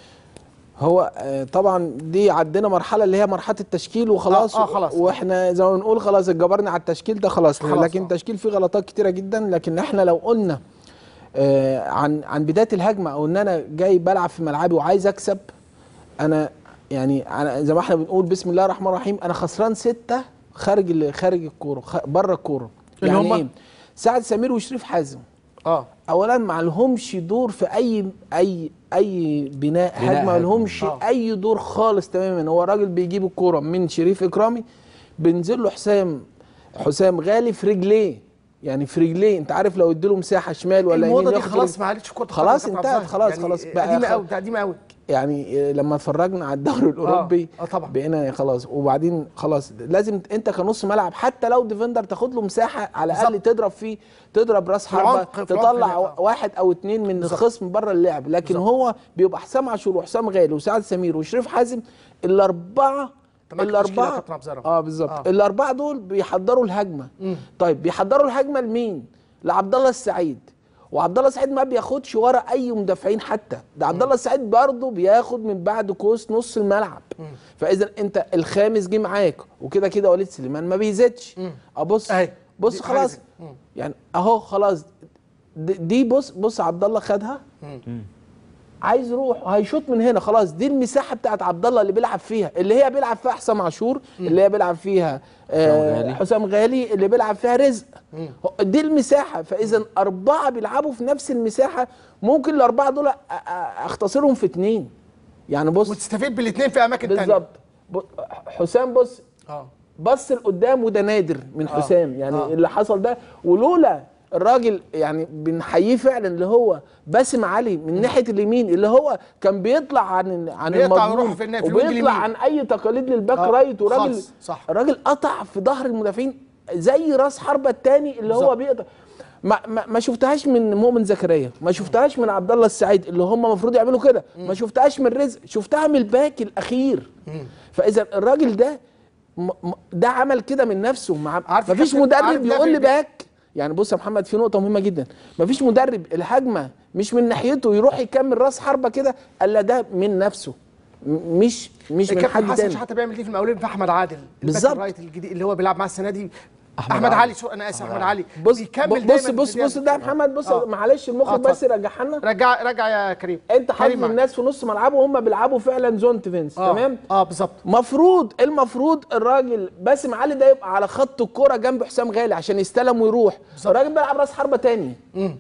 B: هو آه، طبعا دي عدينا مرحله اللي هي مرحله التشكيل وخلاص
A: آه، آه، خلاص.
B: واحنا زي ما بنقول خلاص اتجبرنا على التشكيل ده خلاص,
A: خلاص،
B: لكن
A: آه.
B: التشكيل فيه غلطات كتيره جدا لكن احنا لو قلنا آه، عن عن بدايه الهجمه او ان انا جاي بلعب في ملعبي وعايز اكسب انا يعني انا زي ما احنا بنقول بسم الله الرحمن الرحيم انا خسران سته خارج ال- خارج الكوره خ- بره الكوره
A: اللي
B: يعني
A: هم؟
B: ايه سعد سمير وشريف حازم
A: اه
B: اولا ما لهمش دور في اي اي اي بناء
C: بناء
B: هجمه ما
C: هجمة.
B: لهمش
A: آه.
B: اي دور خالص تماما هو راجل بيجيب الكوره من شريف اكرامي بينزل له حسام حسام غالي في رجليه يعني في رجليه انت عارف لو اديله مساحه شمال ولا يمين
A: الموضه دي
B: ياخد
A: خلاص
B: رجل-
A: ما عادتش في كره القدم
B: خلاص
A: يا كابتن
B: انتهت
A: عبد
B: خلاص
A: الظاهر.
B: خلاص
A: يعني
B: بقى
A: قديمه
B: خ-
A: قوي قديمه قوي
B: يعني آه، لما اتفرجنا على الدوري الاوروبي
A: آه طبعا.
B: بقينا خلاص وبعدين خلاص لازم انت كنص ملعب حتى لو ديفندر تاخد له مساحه على الاقل
A: بالظبط.
B: تضرب فيه تضرب راس
A: في العمق-
B: حربه
A: في العمق
B: تطلع
A: هناك، آه.
B: واحد او اتنين من الخصم بره اللعب لكن هو بيبقى حسام عاشور وحسام غالي وسعد سمير وشريف حازم الاربعه
A: تمام، التشكيلة يا
B: الاربعه
A: كابتن عبد الظاهر.
B: اه بالظبط
A: آه.
B: آه. الاربعه دول بيحضروا الهجمه طيب بيحضروا الهجمه لمين لعبد الله السعيد وعبد الله السعيد ما بياخدش ورا اي مدافعين حتى ده عبد الله السعيد برضه بياخد من بعد كوس نص الملعب فاذا انت الخامس جه معاك وكده كده وليد سليمان ما بيزيدش ابص
A: أهي.
B: بص
A: دي حاجة
B: خلاص
A: زي- مم.
B: يعني اهو خلاص دي- دي بص بص عبد الله خدها عايز يروح هيشوط من هنا خلاص دي المساحه بتاعت عبد الله اللي بيلعب فيها اللي هي بيلعب فيها حسام عاشور اللي هي بيلعب فيها آه
C: غالي.
B: حسام غالي اللي بيلعب فيها رزق هو- دي المساحه فاذا اربعه بيلعبوا في نفس المساحه ممكن الاربعه دول أ- أ- اختصرهم في اتنين يعني بص
A: وتستفيد بالاثنين في اماكن تانية
B: بالظبط ب- حسام بص
A: اه
B: بص لقدام وده نادر من حسام يعني
A: آه.
B: اللي حصل ده ولولا الراجل يعني بنحييه فعلا اللي هو باسم علي من ناحيه اليمين اللي هو كان بيطلع عن عن
A: بيقطع
B: المضمون
A: ويروح في النا- في الوينج
B: وبيطلع
A: اليمين.
B: عن اي تقاليد للباك
A: آه،
B: رايت وراجل
A: خالص، صح.
B: الراجل قطع في ظهر المدافعين زي راس حربه الثاني اللي هو
A: بالظبط.
B: بيقطع ما, ما, ما شفتهاش من مؤمن زكريا ما شفتهاش من عبد الله السعيد اللي هم المفروض يعملوا كده ما شفتهاش من رزق شفتها من الباك الاخير فاذا الراجل ده م- م- ده عمل كده من نفسه مع
A: عارف
B: ما فيش
A: كابتن- عارف
B: مدرب
A: ده
B: يقول
A: في
B: لي
A: البيت.
B: باك يعني بص يا محمد في نقطه مهمه جدا ما فيش مدرب الهجمه مش من ناحيته يروح يكمل راس حربه كده الا ده من نفسه م- مش مش من
A: الكابتن
B: حد
A: حسن
B: تاني
A: شحاته بيعمل دي في المقاولين في احمد عادل الباك
B: بالظبط.
A: الرايت الجديد اللي هو بيلعب معاه السنه دي احمد علي سو انا اسف احمد علي
B: بص
A: بيكمل
B: بص
A: دايماً
B: بص
A: في
B: بص ده يا محمد بص
A: آه.
B: معلش
A: آه،
B: المخرج
A: اتفضل.
B: بس رجعها لنا
A: رجع رجع يا كريم
B: انت حافظ
A: كريم معاك.
B: الناس في نص ملعبه وهم بيلعبوا فعلا زون ديفنس
A: آه.
B: تمام
A: اه بالظبط
B: مفروض المفروض الراجل باسم علي ده يبقى على خط الكوره جنب حسام غالي عشان يستلم ويروح الراجل بيلعب راس حربه تاني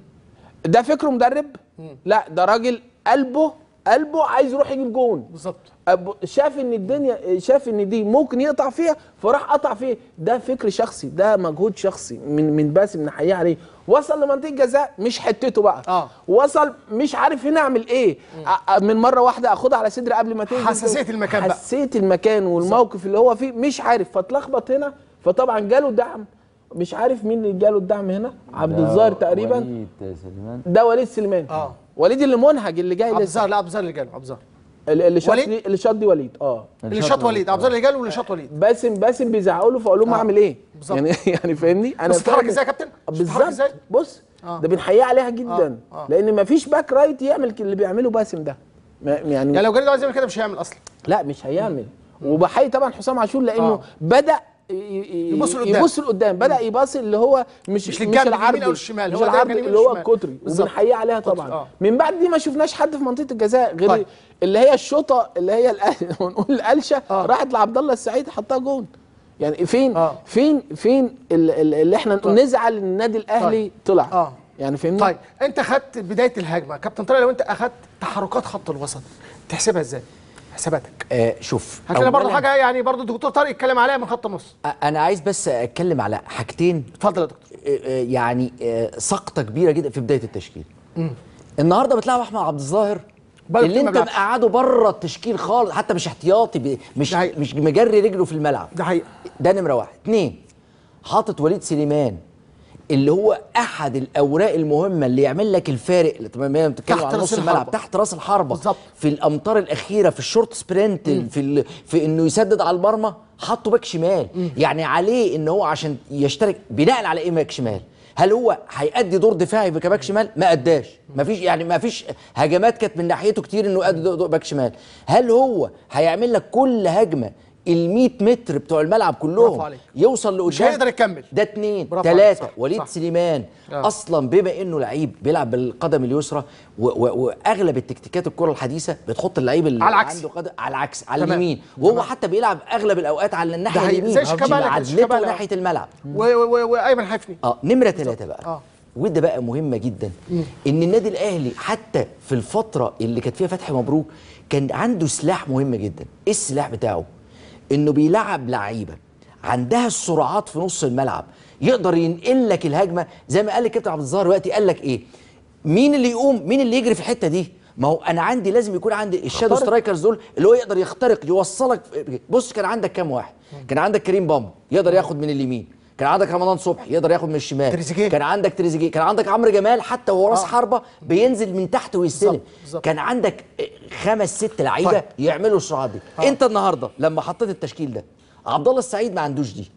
B: ده فكره مدرب لا ده راجل قلبه قلبه عايز يروح يجيب جون
A: بالظبط
B: أب- شاف ان الدنيا شاف ان دي ممكن يقطع فيها فراح قطع فيها ده فكر شخصي ده مجهود شخصي من من باسم نحييه عليه وصل لمنطقه جزاء مش حتته بقى
A: آه.
B: وصل مش عارف هنا اعمل ايه أ- أ- من مره واحده اخدها على صدري قبل ما تنزل
A: حساسية المكان بقى.
B: حسيت المكان والموقف اللي هو فيه مش عارف فاتلخبط هنا فطبعا جاله دعم مش عارف مين اللي جاله الدعم هنا عبد الظاهر تقريبا
C: وليد سليمان
B: ده وليد سليمان
A: آه.
B: وليد اللي منهج اللي جاي
A: عبد
B: لسه
A: الظاهر لا عبد الظاهر اللي جاله عبد الظاهر
B: اللي اللي شاط
A: وليد؟
B: دي- اللي شاط دي وليد اه
A: اللي شاط وليد عبد الظاهر اللي جاله واللي شاط وليد
B: باسم باسم بيزعقوا له فاقول لهم
A: آه.
B: اعمل ايه
A: بالظبط.
B: يعني يعني فاهمني انا
A: بص بتتحرك
B: فاهم-
A: ازاي يا كابتن؟ بص بتتحرك
B: بالظبط
A: ازاي؟
B: بص
A: آه.
B: ده بنحييه عليها جدا
A: آه. آه.
B: لان مفيش باك رايت يعمل اللي بيعمله باسم ده ما- يعني,
A: يعني لو جريد عايز يعمل كده مش هيعمل اصلا
B: لا مش هيعمل وبحيي طبعا حسام عاشور لانه
A: آه.
B: بدا ي- ي-
A: يبص لقدام.
B: يبص لقدام بدا يبص اللي هو مش
A: مش للجنب،
B: العرض
A: اليمين أو الشمال،
B: مش
A: هو دايما
B: العرض
A: يمين
B: اللي هو
A: والشمال.
B: القطري
A: بالظبط.
B: وبنحييه عليها
A: قطري،
B: طبعا
A: آه.
B: من بعد دي ما شفناش حد في منطقه الجزاء غير
A: طيب.
B: اللي هي الشوطه اللي هي الأ- ونقول القلشه
A: آه.
B: راحت لعبد الله السعيد حطها جون يعني فين
A: آه.
B: فين فين ال- ال- اللي احنا
A: طيب.
B: نزعل ان النادي الاهلي
A: طيب.
B: طلع
A: آه.
B: يعني فهمني
A: طيب انت خدت بدايه الهجمه كابتن طارق لو انت اخدت تحركات خط الوسط تحسبها ازاي؟ حساباتك
C: آه شوف
A: هتلاقي برضه
C: أولاً،
A: حاجه يعني برضه الدكتور طارق اتكلم عليها من خط النص
C: آه، انا عايز بس اتكلم على حاجتين
A: اتفضل يا دكتور
C: آه، آه، يعني آه، سقطه كبيره جدا في بدايه التشكيل النهارده بتلعب احمد عبد الظاهر
A: بقاله
C: اللي
A: كتير ما
C: انت
A: بيلعبش.
C: مقعده بره التشكيل خالص حتى مش احتياطي ب- مش
A: ده حقيقي.
C: مش مجري رجله في الملعب
A: ده حقيقه
C: ده نمره واحد اتنين حاطط وليد سليمان اللي هو احد الاوراق المهمه اللي يعمل لك الفارق اللي تمام بتتكلم
A: تحت
C: عن
A: راس
C: نص الملعب
A: الحربة.
C: تحت راس الحربه
A: بالظبط.
C: في الامتار الاخيره في الشورت سبرنت في ال... في انه يسدد على المرمى حطه باك شمال يعني عليه ان هو عشان يشترك بناء على ايه باك شمال هل هو هيأدي دور دفاعي كباك شمال؟ ما أداش، ما فيش يعني ما فيش هجمات كانت من ناحيته كتير انه يأدي دور دور باك شمال، هل هو هيعمل لك كل هجمه ال 100 متر بتوع الملعب
A: برافو
C: كلهم
A: عليك.
C: يوصل لقدام
A: مش هيقدر يكمل.
C: ده اتنين
A: برافو عليك،
C: تلاتة
A: صح،
C: وليد
A: صح.
C: سليمان
A: آه.
C: اصلا بما انه لعيب بيلعب بالقدم اليسرى و- و- واغلب التكتيكات الكره الحديثه بتحط اللعيب اللي
A: على العكس.
C: عنده قدم على العكس على
A: تمام.
C: اليمين وهو
A: تمام.
C: حتى بيلعب اغلب الاوقات على الناحيه
A: ده حقيقي.
C: اليمين
A: زي شيكابالا كده،
C: عدلته
A: شيكابالا.
C: ناحيه الملعب
A: و- و- وايمن حفني
C: اه نمره ثلاثة بقى
A: آه.
C: وده بقى مهمه جدا ان النادي الاهلي حتى في الفتره اللي كانت فيها فتحي مبروك كان عنده سلاح مهم جدا ايه السلاح بتاعه انه بيلعب لعيبه عندها السرعات في نص الملعب يقدر ينقل لك الهجمه زي ما قال الكابتن عبد الظاهر دلوقتي قال لك ايه مين اللي يقوم مين اللي يجري في الحته دي ما هو انا عندي لازم يكون عندي الشادو
B: اخترق.
C: سترايكرز دول اللي هو يقدر يخترق يوصلك بص كان عندك كام واحد كان عندك كريم بامبو يقدر ياخد من اليمين كان عندك رمضان صبحي يقدر ياخد من الشمال
A: تريزيجيه.
C: كان عندك تريزيجيه كان عندك عمرو جمال حتى وهو راس
A: آه.
C: حربه بينزل من تحت ويستلم
A: بالظبط، بالظبط.
C: كان عندك خمس ست لعيبه
A: طيب.
C: يعملوا السرعات دي
A: آه.
C: انت النهارده لما حطيت التشكيل ده عبد الله السعيد ما عندوش دي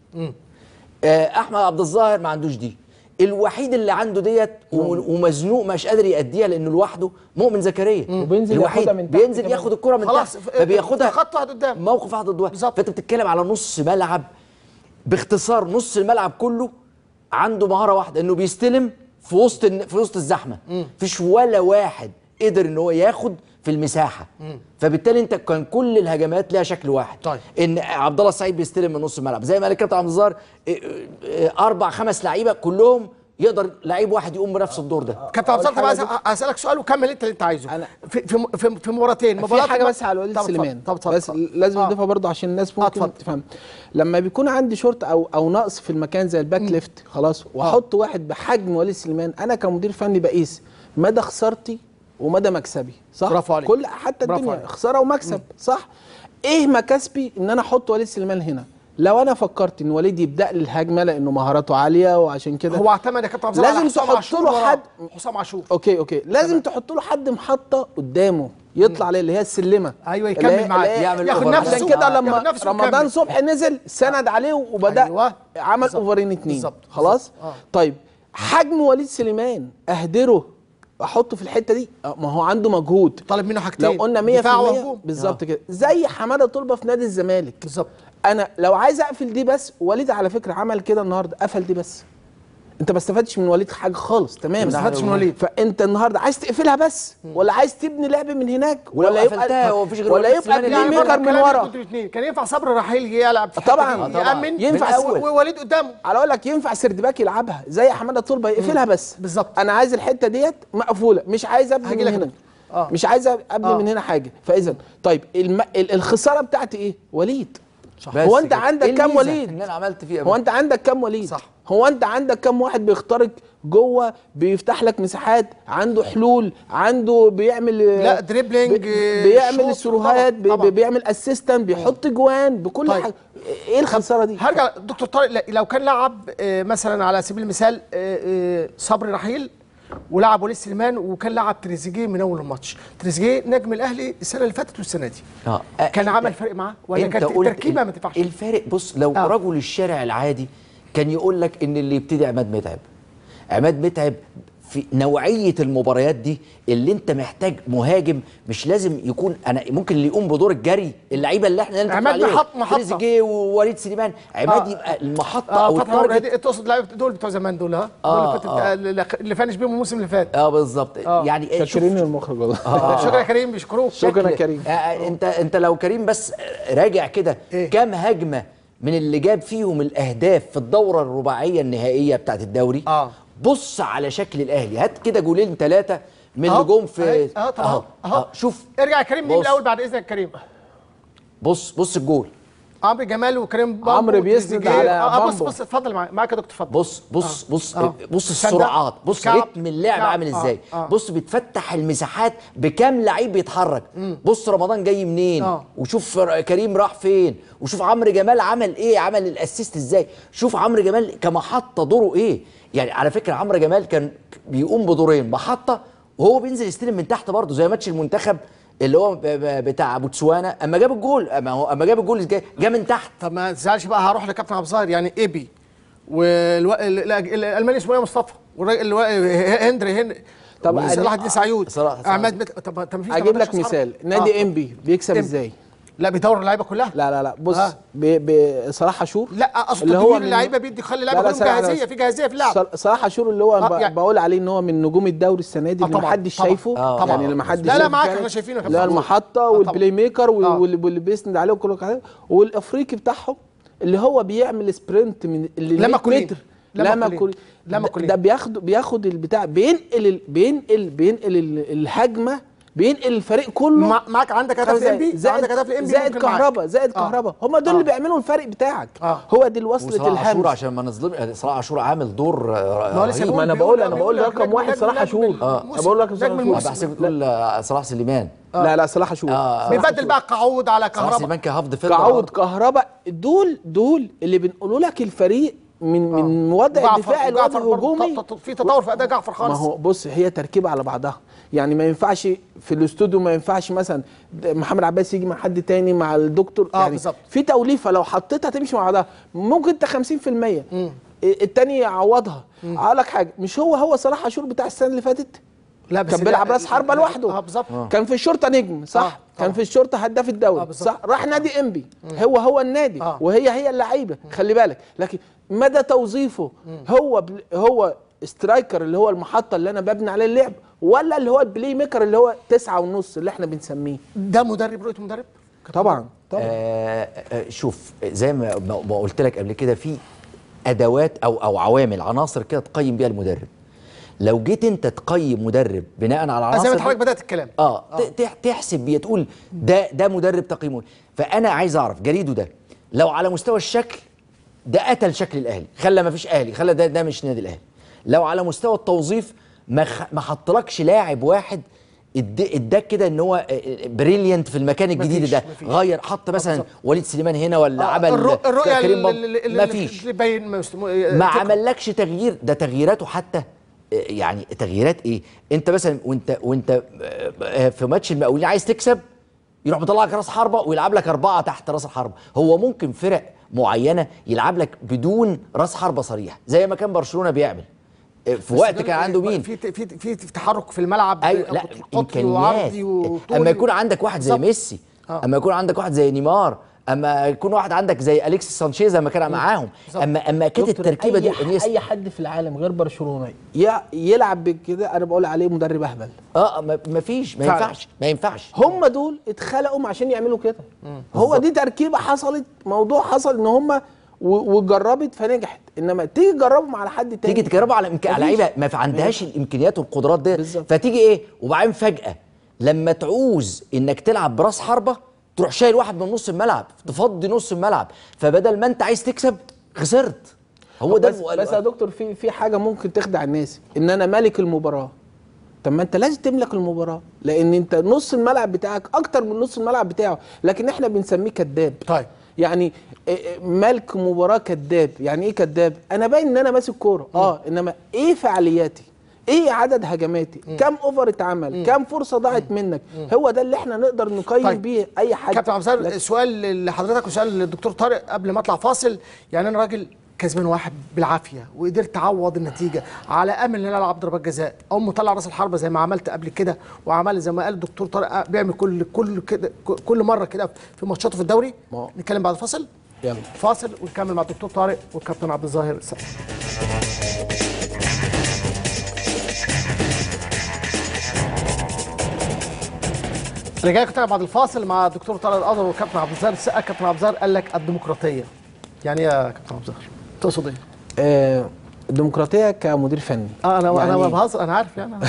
C: آه، احمد عبد الظاهر ما عندوش دي الوحيد اللي عنده ديت و- ومزنوق مش قادر يأديها لانه لوحده مؤمن زكريا
B: وبينزل
C: الوحيد
B: ياخدها من تحت
C: بينزل
B: كمان.
C: ياخد الكره من
A: خلاص،
C: تحت
A: ف-
C: فبياخدها
A: خط واحد قدام.
C: موقف واحد ضد واحد
A: بالظبط.
C: فانت بتتكلم على نص ملعب باختصار نص الملعب كله عنده مهاره واحده انه بيستلم في وسط الن- في وسط الزحمه مفيش ولا واحد قدر ان هو ياخد في المساحه فبالتالي انت كان كل الهجمات لها شكل واحد
A: طيب.
C: ان عبد الله السعيد بيستلم من نص الملعب زي ما قال الكابتن عبد الظاهر إيه، إيه، اربع خمس لعيبه كلهم يقدر لعيب واحد يقوم بنفس الدور ده
A: كابتن عبد الظاهر طب
B: أول
A: عايز
B: حاجة
A: أ- اسالك سؤال وكمل انت اللي انت عايزه
B: أنا-
A: في في في, في مباراتين
B: في
A: مباراه
B: حاجه بس على وليد
A: طب اتفضل،
B: سليمان
A: طب اتفضل
B: بس
A: اتفضل.
B: لازم
A: آه.
B: نضيفها برضه عشان الناس ممكن
A: اتفضل.
B: تفهم لما بيكون عندي شورت او او نقص في المكان زي الباك ليفت خلاص واحط واحد بحجم وليد سليمان انا كمدير فني بقيس مدى خسارتي ومدى مكسبي صح
A: برافو عليك.
B: كل حتى
A: برافو
B: الدنيا
A: عليك.
B: خساره ومكسب صح ايه مكاسبي ان انا احط وليد سليمان هنا لو انا فكرت ان وليد يبدا لي الهجمه لانه مهاراته عاليه وعشان كده
A: هو اعتمد يا كابتن عبد الظاهر
B: لازم
A: على حسام
B: تحط
A: عاشور
B: له
A: وراه.
B: حد-
A: حسام عاشور
B: اوكي اوكي لازم تحط له حد محطه قدامه يطلع عليه اللي هي السلمه
A: ايوه
B: اللي
A: يكمل
B: هي-
A: معاه
B: اللي هي-
C: يعمل
A: ياخد
C: أوفر.
A: نفسه
B: عشان كده
A: ياخد
B: لما
A: نفسه
B: رمضان
A: ويكمل.
B: صبحي نزل سند عليه وبدا
A: أيوة.
B: عمل
A: بالظبط.
B: اوفرين اتنين
A: بالظبط.
B: خلاص
A: بالظبط. آه.
B: طيب حجم وليد سليمان اهدره احطه في الحته دي آه، ما هو عنده مجهود
A: طالب منه حاجتين
B: لو قلنا 100%
A: دفاع وهجوم.
B: بالظبط كده زي حماده طلبه في نادي الزمالك
A: بالظبط
B: انا لو عايز اقفل دي بس وليد على فكره عمل كده النهارده قفل دي بس انت ما استفدتش من وليد حاجه خالص تمام
A: ما استفدتش من وليد.
B: فانت النهارده عايز تقفلها بس ولا عايز تبني لعب من هناك
C: ولو
B: ولا
C: قفلتها هو مفيش غير
B: ولا
C: وليد
B: يبقى
C: سليمان
B: بلاي
C: اللي
A: برضه
B: ميكر من
A: الكلام اللي
B: ورا
A: كنتوا الاثنين كان ينفع صبري رحيل يلعب في الحتة
B: طبعاً.
A: دي،
C: آه، طبعاً.
A: يامن
B: ينفع
A: و- و- ووليد قدامه
B: على اقول لك ينفع سردباك يلعبها زي حماده طلبه يقفلها بس
A: بالظبط.
B: انا عايز الحته ديت مقفوله مش عايز ابني
A: هاجي
B: من
A: لك
B: هنا
A: دكتور. آه.
B: مش عايز ابني
A: آه.
B: من هنا حاجه فاذا طيب الم... ال- الخساره بتاعتي ايه وليد
C: بس
B: هو انت
C: كده.
B: عندك
C: إيه
B: كام
C: الميزة
B: وليد
C: ان انا عملت فيه
B: هو انت عندك كام وليد
A: صح.
B: هو انت عندك كام واحد بيخترق جوه بيفتح لك مساحات عنده حلول عنده بيعمل
A: لا، دريبلينج،
B: بي- بيعمل
A: شوط،
B: السروهات
A: طبعاً،
B: بي-
A: طبعاً.
B: بيعمل اسيستنت بيحط جوان بكل
A: طيب.
B: حاجه ايه الخساره دي
A: هرجع دكتور طارق لا- لو كان لعب آه، مثلا على سبيل المثال آه، آه، صبري رحيل ولعب وليد سليمان وكان لعب تريزيجيه من اول الماتش تريزيجيه نجم الاهلي السنه اللي فاتت والسنه دي
C: آه.
A: كان
C: أنت-
A: عمل فرق معاه ولا
C: انت
A: كانت
C: قلت
A: التركيبه ما تنفعش
C: الفارق بص لو
A: آه.
C: رجل الشارع العادي كان يقول لك ان اللي يبتدي عماد متعب عماد متعب في نوعيه المباريات دي اللي انت محتاج مهاجم مش لازم يكون انا ممكن اللي يقوم بدور الجري اللعيبه اللي احنا اللي
A: عماد محط- محطة.
C: تريزيجيه ووليد سليمان عماد
A: آه.
C: يبقى المحطه
A: اه
C: او
A: فتحي عمرو
C: التارجت
A: هدي تقصد لعيبه دول بتوع زمان دول ها دول
C: آه،
A: اللي كنت
C: آه.
A: اللي- اللي فانش بيهم الموسم اللي فات
C: اه بالظبط
A: آه.
C: يعني إيه، شوف-
B: شاكرين المخرج والله
A: شكرا يا كريم بيشكروك
B: شكرا يا
C: شكل-
B: كريم
C: آه، آه، انت انت لو كريم بس راجع كده
A: إيه؟
C: كام هجمه من اللي جاب فيهم الاهداف في الدوره الرباعيه النهائيه بتاعت الدوري
A: آه.
C: بص على شكل الاهلي هات كده جولين ثلاثه من
A: أهو،
C: اللي جم في
A: أهي، اه طبعا
C: أهو،
A: اهو
C: أهو، شوف
A: ارجع يا كريم مين
C: بص.
A: الاول بعد اذنك يا كريم
C: بص بص الجول
A: عمرو جمال وكريم بامبو
B: عمرو بيسند
A: وتريزيجيه.
B: على
A: آه، بص
B: بامبو.
A: بص اتفضل معاك معاك يا دكتور اتفضل
C: بص بص بص
A: آه.
C: بص
A: صدق.
C: السرعات بص
A: كعب.
C: رتم اللعب
A: كعب.
C: عامل
A: آه.
C: ازاي
A: آه.
C: بص بتفتح المساحات بكام لعيب بيتحرك بص رمضان جاي منين
A: آه.
C: وشوف ر- كريم راح فين وشوف عمرو جمال عمل ايه عمل الاسيست ازاي شوف عمرو جمال كمحطه دوره ايه يعني على فكره عمرو جمال كان بيقوم بدورين محطه وهو بينزل يستلم من تحت برضه زي ماتش المنتخب اللي هو ب- ب- بتاع بوتسوانا اما جاب الجول اما هو اما جاب الجول جا- جه من تحت
A: طب ما تزعلش بقى هروح لكابتن عبد الظاهر يعني ايبي والو... ال- ال- الالماني اسمه ايه مصطفى والراجل الو... هندري هن
B: طب
A: طب صلاح الدين سعيود
C: صلاح- صلاح.
A: عماد مت... طب طب ما فيش
B: اجيب
A: 18
B: لك
A: أصحاب؟
B: مثال نادي
A: آه.
B: انبي بيكسب
A: إنبي.
B: ازاي
A: لا بيدور اللعيبه كلها
B: لا لا لا بص
A: آه.
B: ب- بصلاح عاشور
A: لا اصل
B: اللي هو
A: تدوير
B: من-
A: اللعيبه بيدي يخلي
B: لا،
A: اللعيبه
B: لا،
A: كلهم
B: ثانية
A: جاهزيه
B: بس.
A: في جاهزيه في اللعب
B: صل- صلاح عاشور اللي هو
A: آه،
B: ب-
A: يعني-
B: بقول عليه ان هو من نجوم الدوري السنه دي
A: آه،
B: اللي
A: طبعاً،
B: محدش
A: طبعاً،
B: شايفه
A: طبعاً.
B: يعني اللي محدش
A: لا، لا،
B: شايفه
A: معاك،
B: فعلاً.
A: إحنا شايفينه يا
B: اللي هو
A: كابتن.
B: المحطه
A: آه،
B: والبلاي ميكر وال-
A: آه.
B: واللي واللي بيسند عليه وكل حاجه والافريقي بتاعهم اللي هو بيعمل سبرنت من اللي
A: لما
B: 100
A: كولين.
B: متر
A: لما
B: لما
A: كولين.
B: كولين
A: لما
B: ده-
A: كولين.
B: ده بياخد بياخد البتاع بينقل ال- بينقل بينقل ال- الهجمه بينقل الفريق كله
A: مع- معاك عندك هدف
B: خمس دقايق.
A: الانبي
B: زائد
A: عندك هدف الانبي
B: زائد
A: ممكن معاك.
B: كهرباء زائد
A: آه.
B: كهرباء هم دول
A: آه.
B: اللي بيعملوا الفرق بتاعك
A: آه.
B: هو دي وصلة
C: وصلاح عاشور
B: الهمس
C: عشان ما نظلم صلاح عاشور عامل دور آه،
A: ما هو لسه
C: رهيب.
B: ما انا
A: بيقول-
B: بقول انا
A: بيقول
B: بقول
A: نجم-
B: رقم واحد
A: نجم-
B: صلاح
A: نجم
B: عاشور
A: الموسم.
B: انا بقول لك
A: نجم
B: صلاح
C: انا
A: الموسم.
B: عاشور
C: بحسب تقول آه، صلاح سليمان
B: لا لا صلاح عاشور
C: آه.
A: بيبدل بقى قعود على
C: صلاح
A: كهرباء
C: سليمان كهافض فيلدر
B: كعود كهرباء دول دول اللي بنقولوا لك الفريق من من وضع
A: جعفر-
B: الدفاع
A: جعفر
B: الوضع
A: برضه
B: الهجومي
A: ت- ت- في تطور في اداء جعفر
B: ما
A: خالص
B: هو بص هي تركيبه على بعضها يعني ما ينفعش في الاستوديو ما ينفعش مثلا د- محمد عباس يجي مع حد تاني مع الدكتور
A: آه،
B: يعني
A: بالظبط.
B: في توليفه لو حطيتها تمشي مع بعضها ممكن انت 50% التاني يعوضها اقول لك حاجه مش هو هو صلاح عاشور بتاع السنه اللي فاتت
A: لا بس
B: كان
A: لا-
B: بيلعب راس حربه
A: لا-
B: لوحده
A: اه بالظبط
B: كان في الشرطه نجم صح
A: آه،
B: كان
A: طبعا.
B: في الشرطه هداف الدوري
A: آه، بالظبط.
B: صح راح نادي انبي هو هو النادي
A: آه.
B: وهي هي اللعيبه خلي بالك لكن مدى توظيفه هو بل هو سترايكر اللي هو المحطه اللي انا ببني عليه اللعب ولا اللي هو البلاي ميكر اللي هو تسعة ونص اللي احنا بنسميه
A: ده مدرب رؤيه مدرب
B: طبعا طبعا
C: آه آه شوف زي ما ما ما قلت لك قبل كده في ادوات او او عوامل عناصر كده تقيم بيها المدرب لو جيت انت تقيم مدرب بناء على
A: زي ما
C: العناصر
A: حضرتك
C: دي-
A: بدات الكلام
C: اه ت- تح- تحسب بيه تقول ده ده مدرب تقييمه فانا عايز اعرف جريده ده لو على مستوى الشكل ده قتل شكل الاهلي خلى ما فيش اهلي خلى ده ده مش نادي الاهلي لو على مستوى التوظيف ما خ- ما حطلكش لاعب واحد اد- اداك كده ان هو بريليانت في المكان الجديد
A: مفيش-
C: ده
A: مفيش.
C: غير حط مثلا
A: بالظبط.
C: وليد سليمان هنا ولا
A: آه،
C: عمل
A: الرو- الرؤيه
C: كريم باب-
A: اللي- اللي-
C: مفيش
A: اللي باين مست-
C: ما
A: فكرة.
C: عملكش تغيير ده تغييراته حتى آه، يعني تغييرات ايه انت مثلا وانت وانت آه، آه، في ماتش المقاولين عايز تكسب يروح مطلعك راس حربه ويلعب لك اربعه تحت راس الحربه هو ممكن فرق معينه يلعب لك بدون راس حربه صريح زي ما كان برشلونه بيعمل في وقت
A: بس
C: كان عنده مين
A: في في في, في تحرك في الملعب
C: ايوه لا
A: قطري
C: امكانيات
A: وعرضي وطولي
C: اما يكون عندك واحد زي
A: بالظبط.
C: ميسي
A: آه.
C: اما يكون عندك واحد زي نيمار اما يكون واحد عندك زي اليكس سانشيز اما كان معاهم اما اما كانت
B: دكتور،
C: التركيبه دي
B: أي,
C: انيستا
B: اي حد في العالم غير برشلونه ي- يلعب بكده انا بقول عليه مدرب اهبل
C: اه ما ما فيش ما
A: فعلا.
C: ينفعش ما ينفعش
B: هم دول اتخلقوا عشان يعملوا كده هو دي تركيبه حصلت موضوع حصل ان هم و- وجربت فنجحت انما تيجي تجربهم على حد تاني
C: تيجي تجربه على إمك... على
B: مفيش.
C: لعيبه ما في عندهاش الامكانيات والقدرات دي
B: بالظبط.
C: فتيجي ايه وبعدين فجاه لما تعوز انك تلعب براس حربه تروح شايل واحد من نص الملعب تفضي نص الملعب فبدل ما انت عايز تكسب خسرت هو ده
B: بس,
C: المؤ-
B: بس يا دكتور في في حاجه ممكن تخدع الناس ان انا مالك المباراه طب ما انت لازم تملك المباراه لان انت نص الملعب بتاعك اكتر من نص الملعب بتاعه لكن احنا بنسميه كذاب
A: طيب.
B: يعني إيه- إيه ملك مباراه كذاب يعني ايه كذاب انا باين ان انا ماسك كوره اه انما ايه فعالياتي ايه عدد هجماتي كم اوفر اتعمل كم فرصه ضاعت منك هو ده اللي احنا نقدر نقيم
A: طيب.
B: بيه اي حاجه
A: كابتن عبد السلام
B: لكن-
A: سؤال لحضرتك وسؤال للدكتور طارق قبل ما اطلع فاصل يعني انا راجل كسبان واحد بالعافيه وقدرت اعوض النتيجه على امل ان انا العب ضربات جزاء او مطلع راس الحربه زي ما عملت قبل كده وعمل زي ما قال الدكتور طارق بيعمل كل كل كده كل مره كده في ماتشاته في الدوري
B: ما هو-
A: نتكلم بعد الفاصل
B: يلا
A: فاصل ونكمل مع الدكتور طارق والكابتن عبد الظاهر السقا. رجعنا كنت بعد الفاصل مع الدكتور طارق القدر والكابتن عبد الظاهر السقا كابتن عبد الظاهر قال لك الديمقراطيه يعني ايه يا كابتن عبد الظاهر تقصد ايه؟
B: آه الديمقراطيه كمدير فني
A: اه انا
B: يعني
A: انا بهزر انا عارف يعني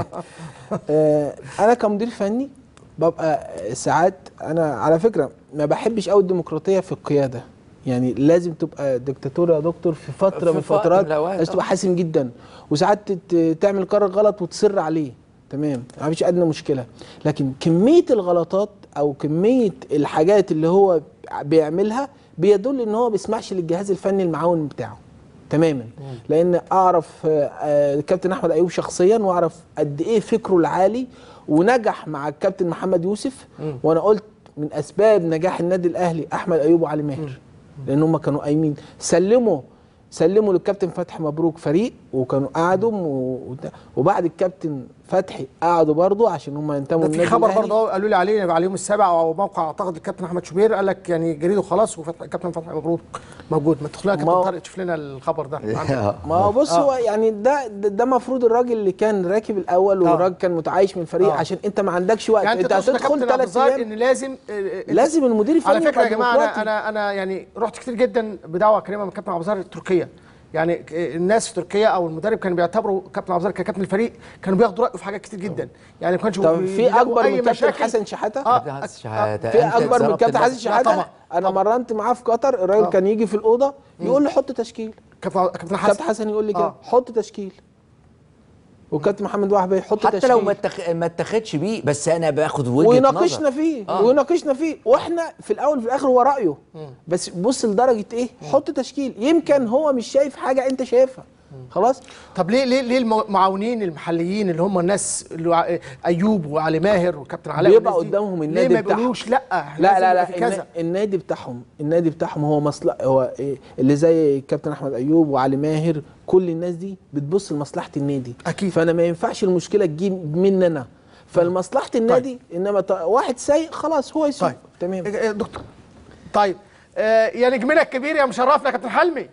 B: آه، انا كمدير فني ببقى ساعات انا على فكره ما بحبش قوي الديمقراطيه في القياده يعني لازم تبقى دكتاتور يا دكتور في فتره
C: في
B: من
C: وقت
B: الفترات
C: من الأوقات،
B: لازم تبقى
C: آه.
B: حاسم جدا وساعات تت- تعمل قرار غلط وتصر عليه تمام ما فيش ادنى مشكله لكن كميه الغلطات او كميه الحاجات اللي هو بيعملها بيدل ان هو ما بيسمعش للجهاز الفني المعاون بتاعه تماما لان اعرف آه، آه، الكابتن احمد ايوب شخصيا واعرف قد ايه فكره العالي ونجح مع الكابتن محمد يوسف وانا قلت من اسباب نجاح النادي الاهلي احمد ايوب وعلي ماهر لان هم كانوا قايمين سلموا سلموا للكابتن فتحي مبروك فريق وكانوا قعدوا و- وبتاع. وبعد الكابتن فتحي قعدوا برضه عشان هم ينتموا
A: ده في
B: للنادي
A: خبر
B: الأهلي.
A: برضه قالوا لي عليه على اليوم السابع او موقع اعتقد الكابتن احمد شوبير قال لك يعني جريده خلاص وكابتن فتحي مبروك موجود ما تدخل لنا يا
B: ما
A: كابتن
B: هو-
A: طارق تشوف لنا الخبر ده عندك.
B: ما هو بص هو يعني ده ده, ده مفروض الراجل اللي كان راكب الاول
A: آه.
B: والراجل كان متعايش من الفريق
A: آه.
B: عشان انت ما عندكش وقت
A: يعني انت
B: انت
A: تقصد يا
B: هتدخل
A: كابتن عبد
B: ثلاث
A: الظاهر
B: ايام
A: ان لازم آه، آه،
B: لازم المدير الفني
A: على فكره
B: يبقى
A: يا جماعه
B: ديمقراطي.
A: انا انا انا يعني رحت كتير جدا بدعوه كريمه من كابتن عبد الظاهر تركيا يعني ك- الناس في تركيا او المدرب كانوا بيعتبروا كابتن عبد الظاهر ككابتن الفريق كانوا بياخدوا رايه في حاجات كتير جدا يعني ما كانش
B: طب
A: بي-
B: في
A: بيلاقوا
B: اكبر
A: أي
B: من كابتن
A: مشاكل.
B: حسن شحاته
A: اه
C: كابتن حسن شحاتة.
B: في
C: أنت
B: اكبر من
C: اتظلمت
B: كابتن حسن
C: بس.
B: شحاته
A: طبعا.
B: انا مرنت معاه في قطر الراجل
A: آه.
B: كان يجي في الاوضه يقول لي حط تشكيل
A: كابتن كابتن حسن
B: كابتن حسن يقول لي كده
A: آه.
B: حط تشكيل وكابتن محمد وهبي يحط
C: حتى
B: تشكيل
C: لو ما اتخ... ما اتخذش بيه بس انا باخد وجهه
B: ويناقشنا
C: نظر.
B: فيه
C: آه.
B: ويناقشنا فيه واحنا في الاول وفي الاخر هو رايه بس بص لدرجه ايه حط تشكيل يمكن هو مش شايف حاجه انت شايفها خلاص
A: طب ليه ليه ليه المعاونين المحليين اللي هم الناس اللي ع- ايوب وعلي ماهر وكابتن علاء
B: بيبقى
A: والناس دي،
B: قدامهم
A: ليه
B: النادي
A: ما
B: بتاعهم
A: بيقولوش لا إحنا
B: لا
A: لازم
B: لا
A: يبقى
B: لا
A: في كذا
B: النا- النادي بتاعهم النادي بتاعهم هو مصلحه هو إيه اللي زي كابتن احمد ايوب وعلي ماهر كل الناس دي بتبص لمصلحه النادي
A: أكيد.
B: فانا ما ينفعش المشكله تجي مني انا فلمصلحه النادي انما ط- واحد سايق خلاص هو يسوق
A: طيب
B: تمام
A: إيه، إيه، دكتور طيب آه يا نجمنا الكبير يا مشرفنا كابتن حلمي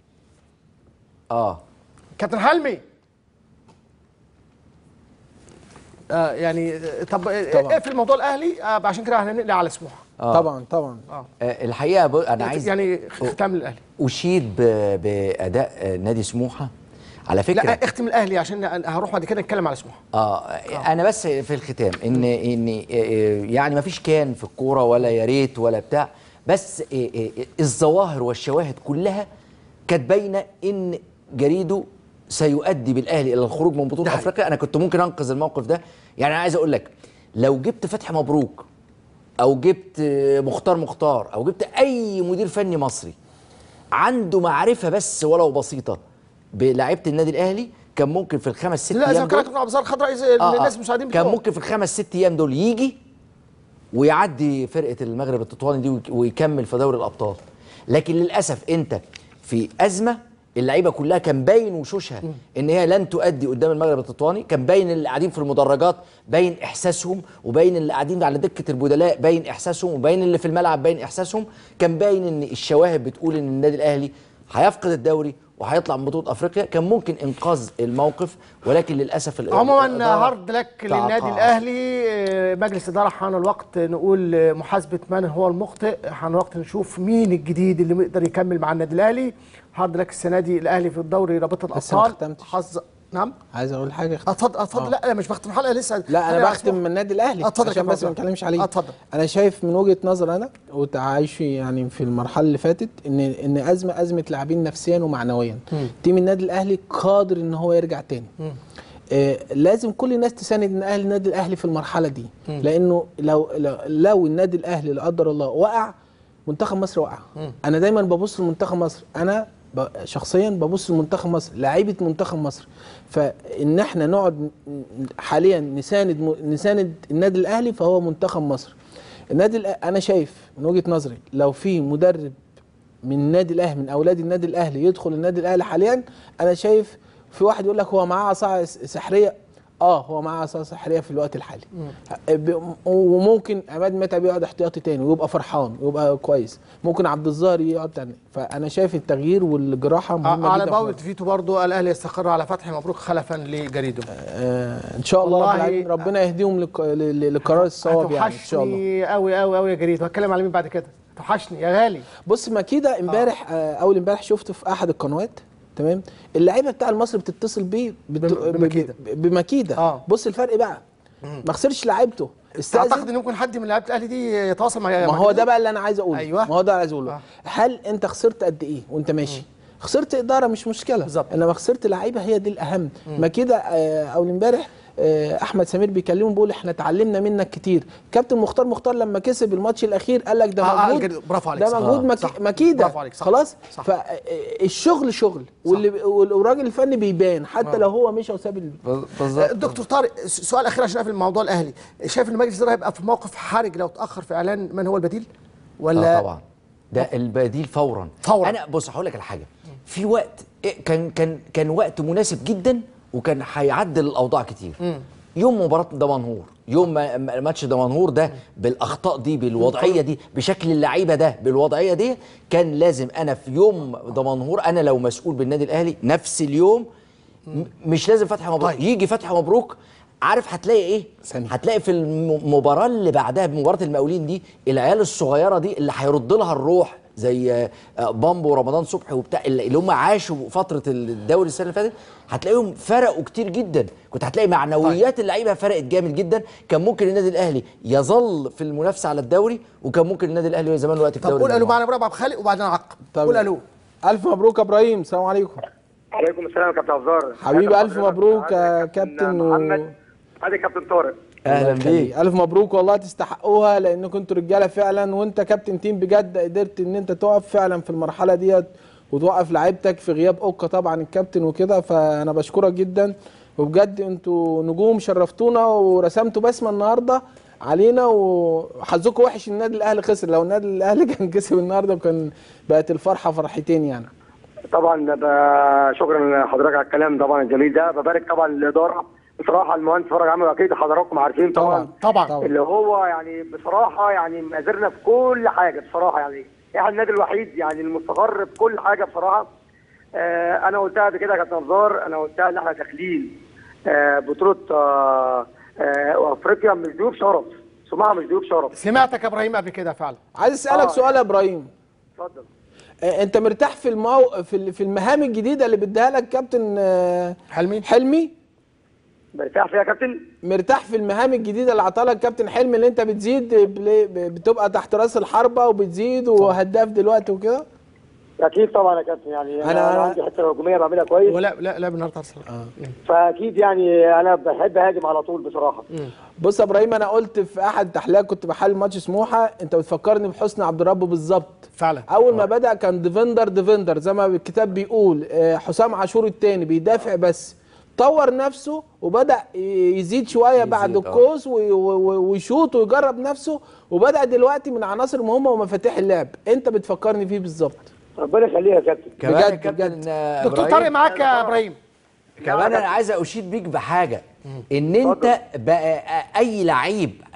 C: اه
A: كابتن حلمي آه يعني آه، طب آه،
B: طبعا.
A: اقفل موضوع الاهلي آه عشان كده هننقل على سموحه
C: آه.
B: طبعا طبعا
C: آه، الحقيقه ب... انا عايز
A: يعني ختام الاهلي
C: اشيد ب... باداء آه، نادي سموحه على فكره
A: لا اختم الاهلي عشان هروح بعد كده نتكلم على سموحه
C: اه انا بس في الختام ان ان آه، يعني ما فيش كان في الكوره ولا يا ريت ولا بتاع بس آه، آه، الظواهر والشواهد كلها كانت باينه ان جريده سيؤدي بالاهلي الى الخروج من بطوله
A: ده
C: افريقيا انا كنت ممكن انقذ الموقف ده يعني انا عايز اقول لك لو جبت فتحي مبروك او جبت آه، مختار مختار او جبت اي مدير فني مصري عنده معرفه بس ولو بسيطه بلاعيبه النادي الاهلي كان ممكن في الخمس ست
A: لا
C: ايام
A: زي ما كان
C: دول
A: كابتن عبد الظاهر خد رئيس
C: آه،
A: الناس
C: آه.
A: مساعدين
C: كان
A: بتوعه.
C: ممكن في الخمس ست ايام دول يجي ويعدي فرقه المغرب التطواني دي ويك- ويكمل في دوري الابطال لكن للاسف انت في ازمه اللعيبه كلها كان باين وشوشها ان هي لن تؤدي قدام المغرب التطواني كان باين اللي قاعدين في المدرجات باين احساسهم وباين اللي قاعدين على دكه البدلاء باين احساسهم وباين اللي في الملعب باين احساسهم كان باين ان الشواهد بتقول ان النادي الاهلي هيفقد الدوري وهيطلع من بطوله افريقيا كان ممكن انقاذ الموقف ولكن للاسف الإدارة-
A: عموما
C: الإدارة
A: هارد لك للنادي
C: تعاقد.
A: الاهلي آه، مجلس اداره حان الوقت نقول آه، محاسبه من هو المخطئ حان الوقت نشوف مين الجديد اللي يقدر يكمل مع النادي الاهلي هارد لك السنه دي الاهلي في الدوري رابطه
B: بس ما
A: الابطال
B: ختمتش.
A: حظ نعم
B: عايز اقول حاجه
A: اتفضل اتفضل لا لا مش بختم الحلقه لسه
B: لا انا
A: أنا
B: بختم من النادي الاهلي
A: اتفضل يا
B: عشان
A: كابتن
B: بس ما
A: عبد
B: نتكلمش
A: الله.
B: عليه
A: اتفضل
B: انا شايف من وجهه نظر انا وتعايشي يعني في المرحله اللي فاتت ان ان ازمه ازمه لاعبين نفسيا ومعنويا تيم النادي الاهلي قادر ان هو يرجع تاني آه لازم كل الناس تساند ان اهل النادي الاهلي في المرحله دي لانه لو لو, لو النادي الاهلي لا قدر الله وقع منتخب مصر وقع انا دايما ببص لمنتخب مصر انا ب- شخصيا ببص لمنتخب مصر لعيبه منتخب مصر فان احنا نقعد ن- حاليا نساند م- نساند النادي الاهلي فهو منتخب مصر النادي الأ- انا شايف من وجهه نظري لو في مدرب من النادي الاهلي من اولاد النادي الاهلي يدخل النادي الاهلي حاليا انا شايف في واحد يقول لك هو معاه عصا س- سحريه اه هو معاه عصا سحريه في الوقت الحالي ب- وممكن عماد متعب يقعد احتياطي تاني ويبقى فرحان ويبقى كويس ممكن عبد الظاهر يقعد تاني فانا شايف التغيير والجراحه مهمه
A: على
B: جدا
A: باول
B: في
A: فيتو برضو الاهلي يستقر على فتحي مبروك خلفا لجريده
B: آه ان شاء الله رب
A: والله
B: العالمين ربنا يهديهم للق- لل- للقرار الصواب يعني ان شاء الله
A: توحشني قوي قوي قوي يا جريده هتكلم على مين بعد كده توحشني يا غالي
B: بص ماكيدا امبارح آه. اول امبارح شفته في احد القنوات تمام اللعيبه بتاع المصري بتتصل بيه بت...
A: بم- بمكيدة.
B: ب- بمكيده
A: آه.
B: بص الفرق بقى ما خسرش لعيبته
A: اعتقد
B: استاذن
A: ان ممكن حد من لعيبه الاهلي دي يتواصل مع
B: ما هو ده بقى اللي انا عايز اقوله
A: أيوة.
B: ما هو ده اللي عايز اقوله
A: آه.
B: هل انت خسرت قد ايه وانت ماشي خسرت اداره مش مشكله
A: بالظبط.
B: انما خسرت لعيبه هي دي الاهم ما كده آه، اول امبارح آه، احمد سمير بيكلمه بيقول احنا اتعلمنا منك كتير كابتن مختار مختار لما كسب الماتش الاخير قال لك ده
A: آه، آه،
B: مجهود
A: الجري- برافو عليك،
B: ده
A: صح.
B: مجهود
A: آه،
B: مك...
A: صح.
B: مكيده
A: برافو عليك، صح.
B: خلاص
A: صح.
B: فالشغل شغل واللي وال- والراجل الفني بيبان حتى لو هو مشى وساب ال...
C: بالظبط
A: دكتور طارق س- سؤال اخير عشان اقفل الموضوع الاهلي شايف ان مجلس الاداره هيبقى في موقف حرج لو اتاخر في اعلان من هو البديل ولا
C: اه طبعا ده البديل فورا
A: فوراً.
C: انا بص هقول لك على حاجه في وقت إيه، كان كان كان وقت مناسب جدا وكان هيعدل الاوضاع كتير يوم مباراه دمنهور يوم ما- ما- ماتش دمنهور ده بالاخطاء دي بالوضعيه دي بشكل اللعيبه ده بالوضعيه دي كان لازم انا في يوم دمنهور انا لو مسؤول بالنادي الاهلي نفس اليوم م- مش لازم فتحي مبروك
A: طيب.
C: يجي فتحي مبروك عارف هتلاقي ايه
B: ثانية.
C: هتلاقي في المباراه اللي بعدها بمباراه المقاولين دي العيال الصغيره دي اللي هيرد لها الروح زي آه، بامبو ورمضان صبحي وبتاع اللي اللي هم عاشوا فتره الدوري السنه اللي فاتت هتلاقيهم فرقوا كتير جدا كنت هتلاقي معنويات اللعيبه فرقت جامد جدا كان ممكن النادي الاهلي يظل في المنافسه على الدوري وكان ممكن النادي الاهلي زمان وقت في
A: طب
C: الدوري
A: قول الو
C: المجموعات.
A: معنا ابراهيم عبد الخالق وبعدين عقب
B: طب-
A: قول الو
B: الف مبروك يا ابراهيم السلام عليكم
H: عليكم السلام يا كابتن عبد
B: حبيبي الف مبروك يا كابتن و...
H: محمد ادي كابتن طارق
C: اهلا
B: الله
C: بيك
B: يخليك. الف مبروك والله تستحقوها لان كنتوا رجاله فعلا وانت كابتن تيم بجد قدرت ان انت تقف فعلا في المرحله ديت وتوقف لعيبتك في غياب اوكا طبعا الكابتن وكده فانا بشكرك جدا وبجد انتوا نجوم شرفتونا ورسمتوا بسمه النهارده علينا وحظكم وحش ان النادي الاهلي خسر لو النادي الاهلي كان كسب النهارده كان بقت الفرحه فرحتين يعني
H: طبعا ب- شكرا لحضرتك على الكلام طبعا الجميل ده ببارك طبعا للاداره بصراحه المهندس فرج عامل اكيد حضراتكم عارفين طبعا
A: طبعا
B: طبعا.
H: اللي هو يعني بصراحه يعني مقدرنا في كل حاجه بصراحه يعني احنا النادي الوحيد يعني المستقر في كل حاجه بصراحه آه انا قلتها قبل كده يا كابتن نزار انا قلتها ان احنا داخلين آه بطوله آه آه افريقيا مش ضيوف شرف سمعها مش ضيوف شرف
A: سمعتك يا ابراهيم قبل كده فعلا
B: عايز اسالك
H: آه.
B: سؤال يا ابراهيم
H: اتفضل
B: آه، انت مرتاح في المو... في ال- في المهام الجديده اللي بيديها لك كابتن آه،
A: حلمي
B: حلمي
H: مرتاح فيها يا كابتن
B: مرتاح في المهام الجديده اللي عطاها لك كابتن حلمي اللي انت بتزيد بل- ب- بتبقى تحت راس الحربه وبتزيد وهداف دلوقتي وكده
H: اكيد طبعا يا كابتن يعني
B: أنا-
H: انا, أنا عندي حته هجوميه بعملها كويس
A: ولا لا لا النهارده ارسل
H: فاكيد يعني انا بحب اهاجم على طول بصراحه
B: بص يا ابراهيم انا قلت في احد التحليلات كنت بحلل ماتش سموحه انت بتفكرني بحسني عبد الرب بالظبط
A: فعلا
B: اول ما بدا كان ديفندر ديفندر زي ما الكتاب بيقول آه، حسام عاشور التاني بيدافع بس طور نفسه وبدا ي- يزيد شويه بعد
C: آه.
B: القوس وي- وي- ويشوط ويجرب نفسه وبدا دلوقتي من عناصر مهمه ومفاتيح اللعب انت بتفكرني فيه بالظبط
H: طب ربنا يخليها يا كابتن
C: كمان
B: بجد-
C: يا كابتن آه،
A: دكتور
C: إبراهيم،
A: طارق معاك يا ابراهيم
C: كمان انا عايز اشيد بيك بحاجه ان انت بقى اي لعيب آه،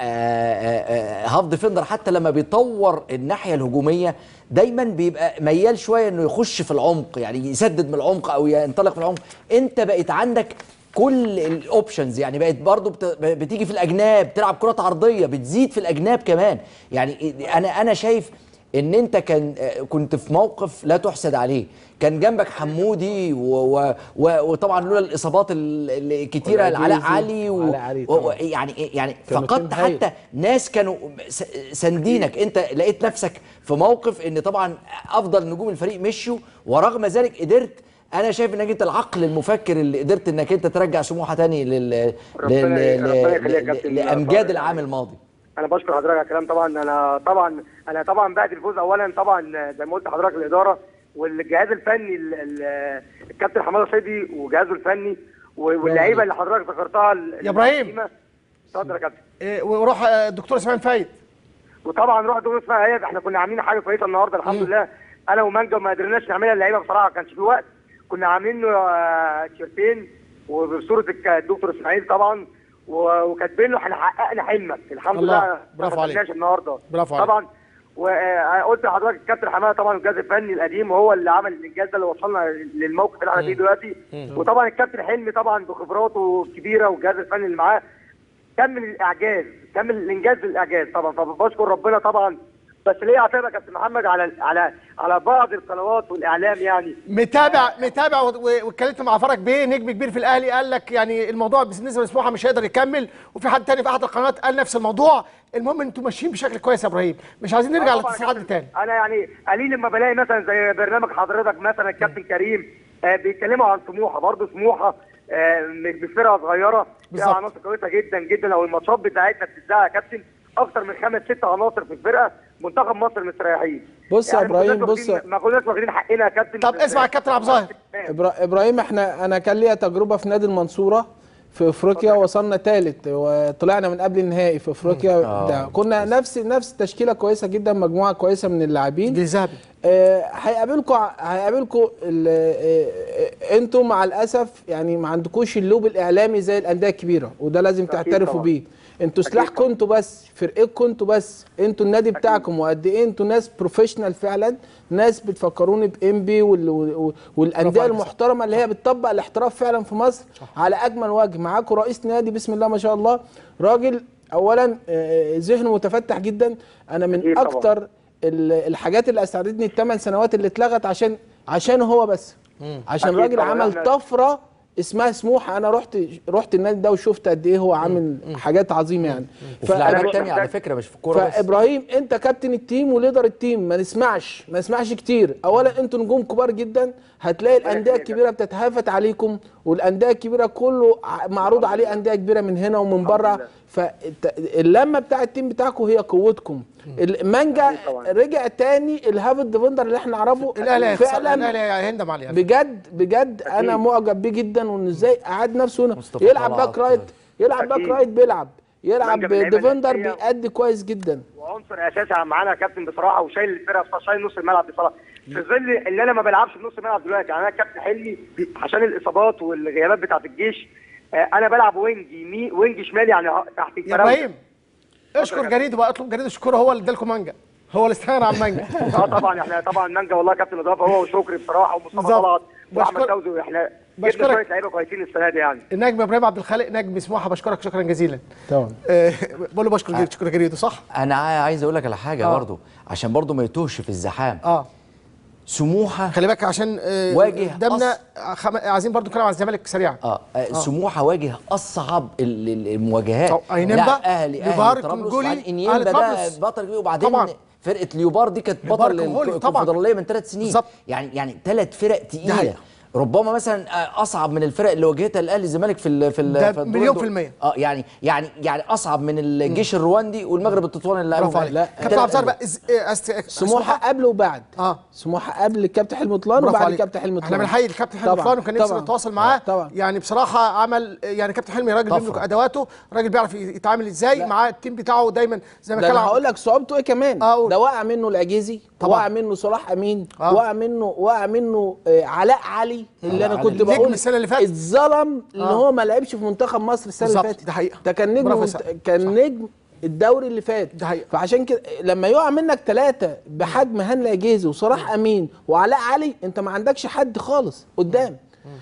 C: آه، آه، هاف ديفندر حتى لما بيطور الناحيه الهجوميه دايما بيبقى ميال شويه انه يخش في العمق يعني يسدد من العمق او ينطلق من العمق انت بقيت عندك كل الاوبشنز يعني بقت برضو بت- بتيجي في الاجناب تلعب كرات عرضيه بتزيد في الاجناب كمان يعني انا انا شايف ان انت كان كنت في موقف لا تحسد عليه كان جنبك حمودي و و و وطبعا لولا الاصابات ال- الكتيره
B: والعجيزي.
C: لعلاء علي و
B: علاء علي
C: و
B: طبعاً.
C: يعني يعني
B: كانوا
C: فقدت
B: تيم هايل.
C: حتى ناس كانوا س- ساندينك انت لقيت نفسك في موقف ان طبعا افضل نجوم الفريق مشوا ورغم ذلك قدرت انا شايف انك انت العقل المفكر اللي قدرت انك انت ترجع سموحه تاني لل لل-
H: ربنا-
C: لل-
H: ربنا يخليك يا
C: لل-
H: كابتن
C: لامجاد
H: طارق.
C: العام الماضي
H: انا بشكر حضرتك على الكلام طبعا انا طبعا انا طبعا بعد الفوز اولا طبعا زي ما قلت لحضرتك الاداره والجهاز الفني ال- ال- الكابتن حماده صيدي وجهازه الفني و- واللعيبه اللي حضرتك ذكرتها ال-
A: يا إبراهيم.
H: القديمة. اتفضل يا كابتن
A: إيه، وروح آه، الدكتور اسماعيل فايد
H: وطبعا روح دور اسمها هيئه احنا كنا عاملين حاجه كويسه النهارده الحمد لله انا ومانجا وما قدرناش نعملها اللعيبه بصراحه ما كانش في وقت كنا عاملين له آه، تيشيرتين وبصوره الك- الدكتور اسماعيل طبعا و- وكاتبين له احنا حققنا حلمك الحمد
A: الله،
H: لله
A: برافو
H: ما
A: عليك.
H: خدناش النهارده
A: برافو عليك.
H: طبعا وقلت لحضرتك الكابتن حماده طبعا الجهاز الفني القديم هو اللي عمل الانجاز ده اللي وصلنا للموقف اللي احنا فيه دلوقتي وطبعا الكابتن حلمي طبعا بخبراته الكبيره والجهاز الفني اللي معاه كمل الاعجاز كمل الانجاز بالاعجاز طبعا فبشكر ربنا طبعا بس ليه اعتبر يا كابتن محمد على على على بعض القنوات والاعلام يعني
A: متابع متابع و- و- واتكلمت مع فرج بيه نجم كبير في الاهلي قال لك يعني الموضوع بالنسبه لسموحه مش هيقدر يكمل وفي حد تاني في احد القنوات قال نفس الموضوع المهم انتوا ماشيين بشكل كويس يا ابراهيم مش عايزين نرجع
H: آه طبعاً يا
A: للتصريحات دي
H: كابتن.
A: تاني
H: انا يعني قليل لما بلاقي مثلا زي برنامج حضرتك مثلا الكابتن كريم آه بيتكلموا عن سموحه برضه سموحه آه مش بفرقه صغيره فيها
A: بالظبط.
H: عناصر كويسه جدا جدا لو الماتشات بتاعتنا بتتذاع يا كابتن اكتر من خمس ست عناصر في الفرقه منتخب مصر مستريحين
B: بص يا
H: ما كناش
B: إبراهيم، بص-
H: واخدين- ما كناش واخدين حقنا يا كابتن
A: طب اسمع الكابتن عبد الظاهر
B: إبرا- ابراهيم احنا انا كان ليا تجربه في نادي المنصوره في افريقيا وصلنا ثالث وطلعنا من قبل النهائي في افريقيا ده كنا نفس نفس تشكيله كويسه جدا مجموعه كويسه من اللاعبين
A: جيل ذهبي
B: آه، هيقابلكم هيقابلكم ال- آه، آه، انتم مع الاسف يعني ما عندكوش اللوب الاعلامي زي الانديه الكبيره وده لازم
H: أكيد
B: تعترفوا
H: طبعاً.
B: بيه انتوا سلاحكم انتوا بس فرقتكم انتوا بس انتوا النادي بتاعكم وقد ايه انتوا ناس بروفيشنال فعلا ناس بتفكروني بانبي وال- وال- والانديه
A: عليك.
B: المحترمه اللي هي بتطبق الاحتراف فعلا في مصر على اجمل وجه معاكم رئيس نادي بسم الله ما شاء الله راجل اولا آه، ذهنه متفتح جدا انا من
H: أكيد طبعاً.
B: اكتر ال- الحاجات اللي اسعدتني الثمان سنوات اللي اتلغت عشان عشان هو بس عشان
H: أكيد
B: راجل
H: طبعاً.
B: عمل
H: إحنا-
B: طفره اسمها سموحه انا رحت رحت النادي ده وشفت قد ايه هو عامل حاجات عظيمه يعني
C: وفي لعيبه
H: مش
C: تانية على
H: محتاج-
C: فكره مش في الكوره بس
B: فابراهيم انت كابتن التيم وليدر التيم ما نسمعش ما نسمعش كتير اولا انتوا نجوم كبار جدا هتلاقي الانديه
H: يخليك يا
B: الكبيره بتتهافت عليكم والانديه الكبيره كله ع- معروض عليه انديه كبيره من هنا ومن بره فاللمه بتاع التيم بتاعكم هي قوتكم المانجا
H: أكيد طبعاً.
B: رجع تاني الهافت ديفندر اللي احنا نعرفه
A: الاهلي هيخسر.
B: فعلا
A: الاهلي هيندم عليه
B: بجد بجد انا معجب بيه جدا وان ازاي قعد نفسه هنا
C: مصطفى
B: يلعب
C: طلعت.
B: باك رايت يلعب باك
H: أكيد.
B: رايت بيلعب يلعب
H: مانجا من اللعيبة
B: ديفندر
H: الأساسية.
B: بيأدي كويس جدا
H: وعنصر اساسي معانا يا كابتن بصراحه وشايل الفرقه بصراحه شايل نص الملعب بصراحه في ظل ان انا ما بلعبش في نص الملعب دلوقتي يعني انا كابتن حلمي عشان الاصابات والغيابات بتاعه الجيش آه، انا بلعب وينج يمين وينج شمال يعني تحت
A: يا
H: الفراوده
A: ابراهيم اشكر جريده بقى اطلب جريده شكره هو اللي ادالكم مانجا هو اللي استغنى عن مانجا
H: اه طبعا احنا طبعا مانجا والله كابتن اضافه هو وشكري بصراحه ومصطفى
A: بالظبط.
H: طلعت واحمد
A: بشكر-
H: فوزي احنا جبنا
A: بشكرك.
H: شويه لعيبه كويسين السنه دي يعني
A: النجم ابراهيم عبد الخالق نجم سموحه بشكرك شكرا جزيلا
B: طبعا
A: آه، بقول له بشكر جريده شكرا جريده صح
C: انا عاي- عايز اقول لك على حاجه
A: آه.
C: برضو عشان برضو ما يتوهش في الزحام
A: اه
C: سموحه
A: خلي بالك عشان آه،
C: واجه
A: قدامنا خم... عايزين برضو نتكلم على الزمالك سريعا
C: اه آه، سموحه واجه اصعب ال- ال- المواجهات
A: طب أينبا،
C: لا اهلي
A: ليوبار،
C: اهلي طرابلس
A: كونجولي،
C: وبعدين
A: أهلي
C: انيمبا ده
A: طرابلس.
C: بطل كبير وبعدين
A: طبعاً.
C: فرقه ليوبار دي كانت
A: ليوبار
C: بطل
A: كونجولي، طبعاً.
C: الكونفدراليه من ثلاث سنين
A: بالظبط.
C: يعني يعني ثلاث فرق تقيله
A: حقيقة.
C: ربما مثلا آه، اصعب من الفرق اللي واجهتها الاهلي الزمالك في ال في ال
A: ده
C: في الدور
A: مليون
C: دول.
A: في المية.
C: اه يعني يعني يعني اصعب من الجيش الرواندي والمغرب التطواني اللي
A: برافو
C: قالوا
A: عليك كابتن عبد الظاهر بقى إز- آه، أست-
B: سموحه قبل وبعد
A: اه
B: سموحه قبل الكابتن حلمي طلال
A: برافو
B: وبعد
A: عليك.
B: الكابتن حلمي طلال
A: احنا بنحيي الكابتن حلمي
B: طبعاً،
A: طلال وكان نفسنا
B: طبعاً.
A: نتواصل معاه
B: طبعا
A: يعني بصراحه عمل يعني كابتن حلمي راجل
B: طفرة.
A: بيملك ادواته راجل بيعرف يتعامل ازاي
B: لا.
A: معاه التيم بتاعه دايما زي ما
B: ده
A: كان
B: انا
A: عم-
B: هقول لك صعوبته ايه كمان
A: آه، قول.
B: ده وقع منه العجيزي
A: طبعا.
B: وقع منه صلاح امين
A: آه.
B: وقع منه وقع منه آه علاء علي اللي انا
C: علي.
B: كنت
A: نجم
B: بقول
A: السنة اللي فاتت.
B: اتظلم ان
A: آه.
B: هو ما لعبش في منتخب مصر السنه اللي
A: بالظبط،
B: فاتت
A: ده حقيقة.
B: ده كان نجم
A: برافو
B: منت...
A: سعد.
B: كان
A: صح.
B: نجم الدوري اللي فات
A: ده حقيقة.
B: فعشان كده لما يقع منك ثلاثه بحجم هاني عجيزي وصلاح امين وعلاء علي انت ما عندكش حد خالص قدام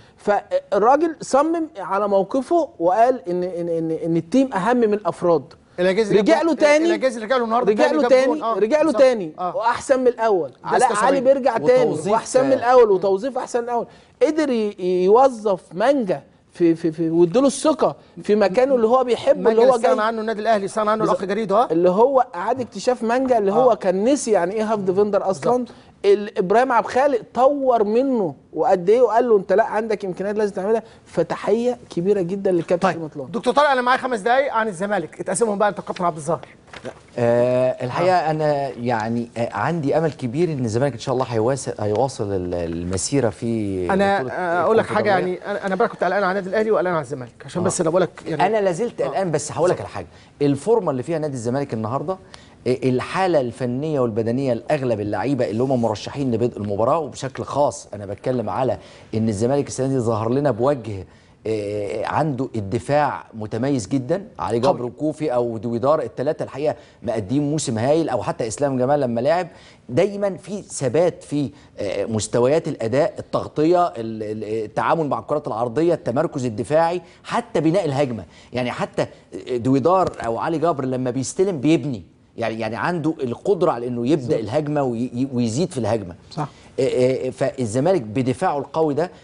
B: فالراجل صمم على موقفه وقال ان ان ان, إن التيم اهم من الافراد
A: الاجازي
B: رجع له تاني
A: الاجازي رجع له النهارده
B: رجع له
A: جاب
B: تاني
A: جون. آه،
B: رجع له
A: بالظبط.
B: تاني
A: آه.
B: واحسن من الاول علاء
A: ديسكا
B: علي
A: سبعين.
B: بيرجع تاني
C: وتوظيف،
B: واحسن من
C: آه.
B: الاول وتوظيف احسن من الاول قدر ي- يوظف مانجا في في في واداله الثقه في مكانه اللي هو بيحبه اللي هو جاي
A: استغنى عنه النادي الاهلي استغنى عنه الاخ جريدو ها
B: اللي هو اعاد اكتشاف مانجا اللي هو كان نسي يعني ايه هاف ديفندر اصلا ال- ابراهيم عبد الخالق طور منه وقد ايه وقال له انت لا عندك امكانيات لازم تعملها فتحيه كبيره جدا للكابتن
A: طيب
B: المطلوب
A: دكتور طارق انا معايا خمس دقايق عن الزمالك اتقسمهم بقى انت كابتن عبد الظاهر
C: آه الحقيقه انا يعني آه عندي امل كبير ان الزمالك ان شاء الله هيواصل هيواصل ال- المسيره في
A: انا
C: بطولة
A: آه، اقول لك حاجه
C: الكونفدرالية.
A: يعني انا انا بقى كنت قلقان على النادي الاهلي وقلقان على الزمالك عشان بس انا بقول لك يعني
C: انا لازلت قلقان بس هقول لك على حاجه الفورمه اللي فيها نادي الزمالك النهارده إيه، الحاله الفنيه والبدنيه لاغلب اللعيبه اللي هم مرشحين لبدء المباراه وبشكل خاص انا بتكلم على ان الزمالك السنه دي ظهر لنا بوجه إيه، عنده الدفاع متميز جدا علي جبر وكوفي او دويدار الثلاثه الحقيقه مقدمين موسم هايل او حتى اسلام جمال لما لعب دايما في ثبات في آه، مستويات الاداء التغطيه ال- ال- التعامل مع الكرات العرضيه التمركز الدفاعي حتى بناء الهجمه يعني حتى دويدار او علي جبر لما بيستلم بيبني يعني يعني عنده القدره على انه يبدا الهجمه وي- ويزيد في الهجمه
B: صح.
C: آه، آه، فالزمالك بدفاعه القوي ده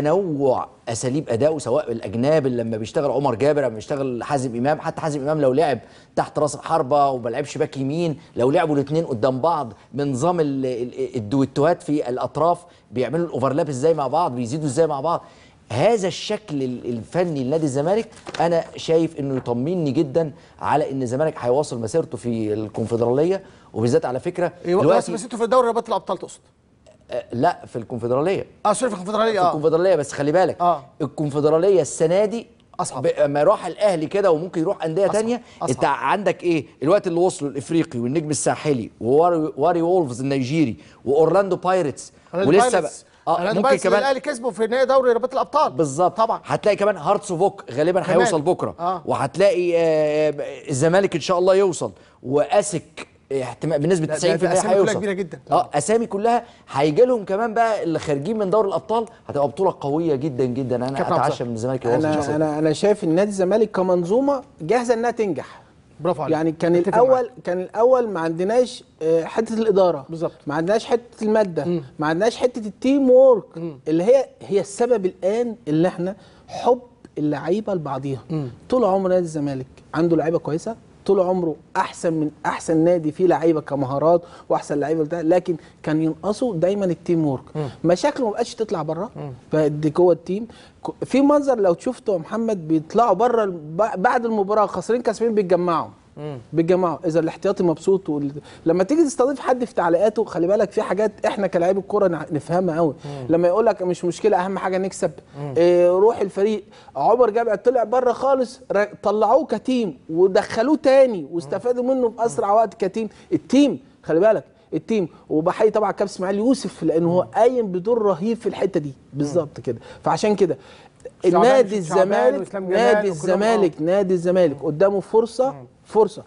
C: بتنوع اساليب ادائه سواء الاجناب اللي لما بيشتغل عمر جابر لما بيشتغل حازم امام حتى حازم امام لو لعب تحت راس الحربه وما لعبش باك يمين لو لعبوا الاثنين قدام بعض بنظام ال- ال- الدويتوهات في الاطراف بيعملوا الاوفرلاب ازاي مع بعض بيزيدوا ازاي مع بعض هذا الشكل ال- الفني لنادي الزمالك انا شايف انه يطمني جدا على ان الزمالك هيواصل مسيرته في الكونفدراليه وبالذات على فكره
A: دلوقتي بس انتوا في الدوري رابطه الابطال تقصد
C: آه، لا في الكونفدراليه
A: اه سوري في الكونفدراليه
C: في
A: اه
C: الكونفدراليه بس خلي بالك
A: آه.
C: الكونفدراليه السنه دي
A: أصعب.
C: ب- اما يروح الاهلي كده وممكن يروح انديه تانية
A: أصعب.
C: انت عندك ايه الوقت اللي وصلوا الافريقي والنجم الساحلي وواري واري وولفز النيجيري واورلاندو بايرتس ولسه بقى
A: اه
C: ممكن كمان
A: الاهلي كسبوا في نهائي دوري رابطه الابطال
C: بالظبط
A: طبعا
C: هتلاقي كمان هارتس فوك غالبا
A: كمان.
C: هيوصل بكره
A: آه.
C: وهتلاقي آه، الزمالك ان شاء الله يوصل واسك احتمال بنسبه
A: لا،
C: 90%
A: ده- ده أسامي كلها
C: هيوصل
A: كبيرة جدا.
C: اه اسامي كلها هيجي لهم كمان بقى اللي خارجين من دوري الابطال هتبقى بطوله قويه جدا جدا انا
A: كابتن عبد
C: اتعشى من الزمالك يوصل إن شاء
B: انا
C: الله.
B: انا انا شايف ان نادي الزمالك كمنظومه جاهزه انها تنجح
A: برافو عليك
B: يعني كان
A: أتفق
B: الاول
A: معاك.
B: كان الاول ما عندناش آه، حته الاداره
A: بالظبط.
B: ما عندناش حته الماده ما عندناش حته التيم وورك اللي هي هي السبب الان اللي احنا حب اللعيبه لبعضيها طول عمر نادي الزمالك عنده لعيبه كويسه طول عمره احسن من احسن نادي فيه لعيبه كمهارات واحسن لعيبه بتاع لكن كان ينقصه دايما التيم وورك مشاكله ما بقتش تطلع بره فدي جوه التيم ك- في منظر لو شفته يا محمد بيطلعوا بره الب- بعد المباراه خاسرين كاسبين بيتجمعوا بيتجمعوا اذا الاحتياطي مبسوط وال... لما تيجي تستضيف حد في تعليقاته خلي بالك في حاجات احنا كلاعبي الكوره نع- نفهمها قوي لما يقول لك مش مشكله اهم حاجه نكسب إيه روح الفريق عمر جابع طلع بره خالص ر- طلعوه كتيم ودخلوه تاني واستفادوا منه باسرع وقت كتيم التيم خلي بالك التيم وبحيي طبعا كابتن اسماعيل يوسف لان هو قايم بدور رهيب في الحته دي بالظبط كده فعشان كده
A: شعبان-
B: نادي
A: شعبان
B: الزمالك
A: وإسلام جمال
B: نادي
A: وكلهم-
B: الزمالك نادي الزمالك قدامه فرصه فرصه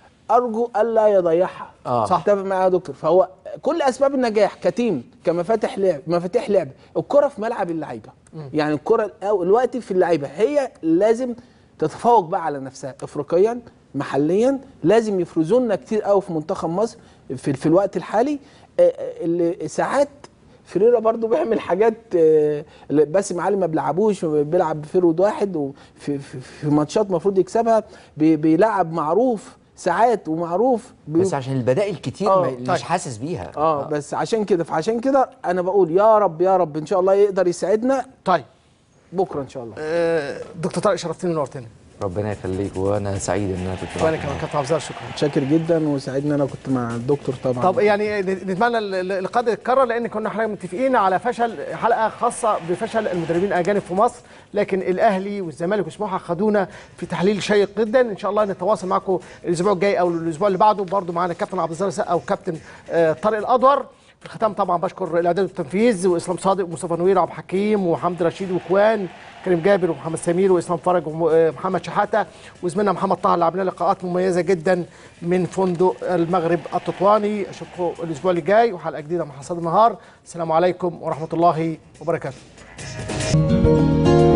B: ارجو الا يضيعها
C: آه.
B: صح اتفق معايا يا دكتور فهو كل اسباب النجاح كتيم كمفاتيح لعب مفاتيح لعب الكره في ملعب اللعيبه يعني الكره الأو- دلوقتي في اللعيبه هي لازم تتفوق بقى على نفسها افريقيا محليا لازم يفرزوا لنا كتير قوي في منتخب مصر في, في الوقت الحالي آه، آه، اللي ساعات فريرا برضو بيعمل حاجات آه، اللي باسم علي ما بيلعبوش بيلعب بفرود واحد وفي في, في ماتشات المفروض يكسبها بي- بيلعب معروف ساعات ومعروف بي-
C: بس عشان البدائل كتير
B: آه،
C: ما-
A: طيب.
C: مش حاسس بيها
B: اه بس عشان كده فعشان كده انا بقول يا رب يا رب ان شاء الله يقدر يساعدنا
A: طيب
B: بكره ان شاء الله
A: آه، دكتور طارق شرفتني ونورتني
C: ربنا يخليك وانا سعيد ان انا كنت
A: وانا
C: معاك
A: كمان كابتن عبد الظاهر شكرا
B: شاكر جدا وسعيد ان انا كنت مع الدكتور طبعا
A: طب يعني نتمنى اللقاء ده يتكرر لان كنا احنا متفقين على فشل حلقه خاصه بفشل المدربين الاجانب في مصر لكن الاهلي والزمالك وسموحه خدونا في تحليل شيق جدا ان شاء الله نتواصل معكم الاسبوع الجاي او الاسبوع اللي بعده برضه معانا كابتن عبد الظاهر السقا وكابتن آه، طارق الادور في الختام طبعا بشكر الاعداد والتنفيذ واسلام صادق ومصطفى نوير وعبد الحكيم وحمد رشيد وكوان كريم جابر ومحمد سمير واسلام فرج ومحمد شحاته وزميلنا محمد طه اللي عملنا لقاءات مميزه جدا من فندق المغرب التطواني اشوفكم الاسبوع اللي جاي وحلقه جديده مع حصاد النهار السلام عليكم ورحمه الله وبركاته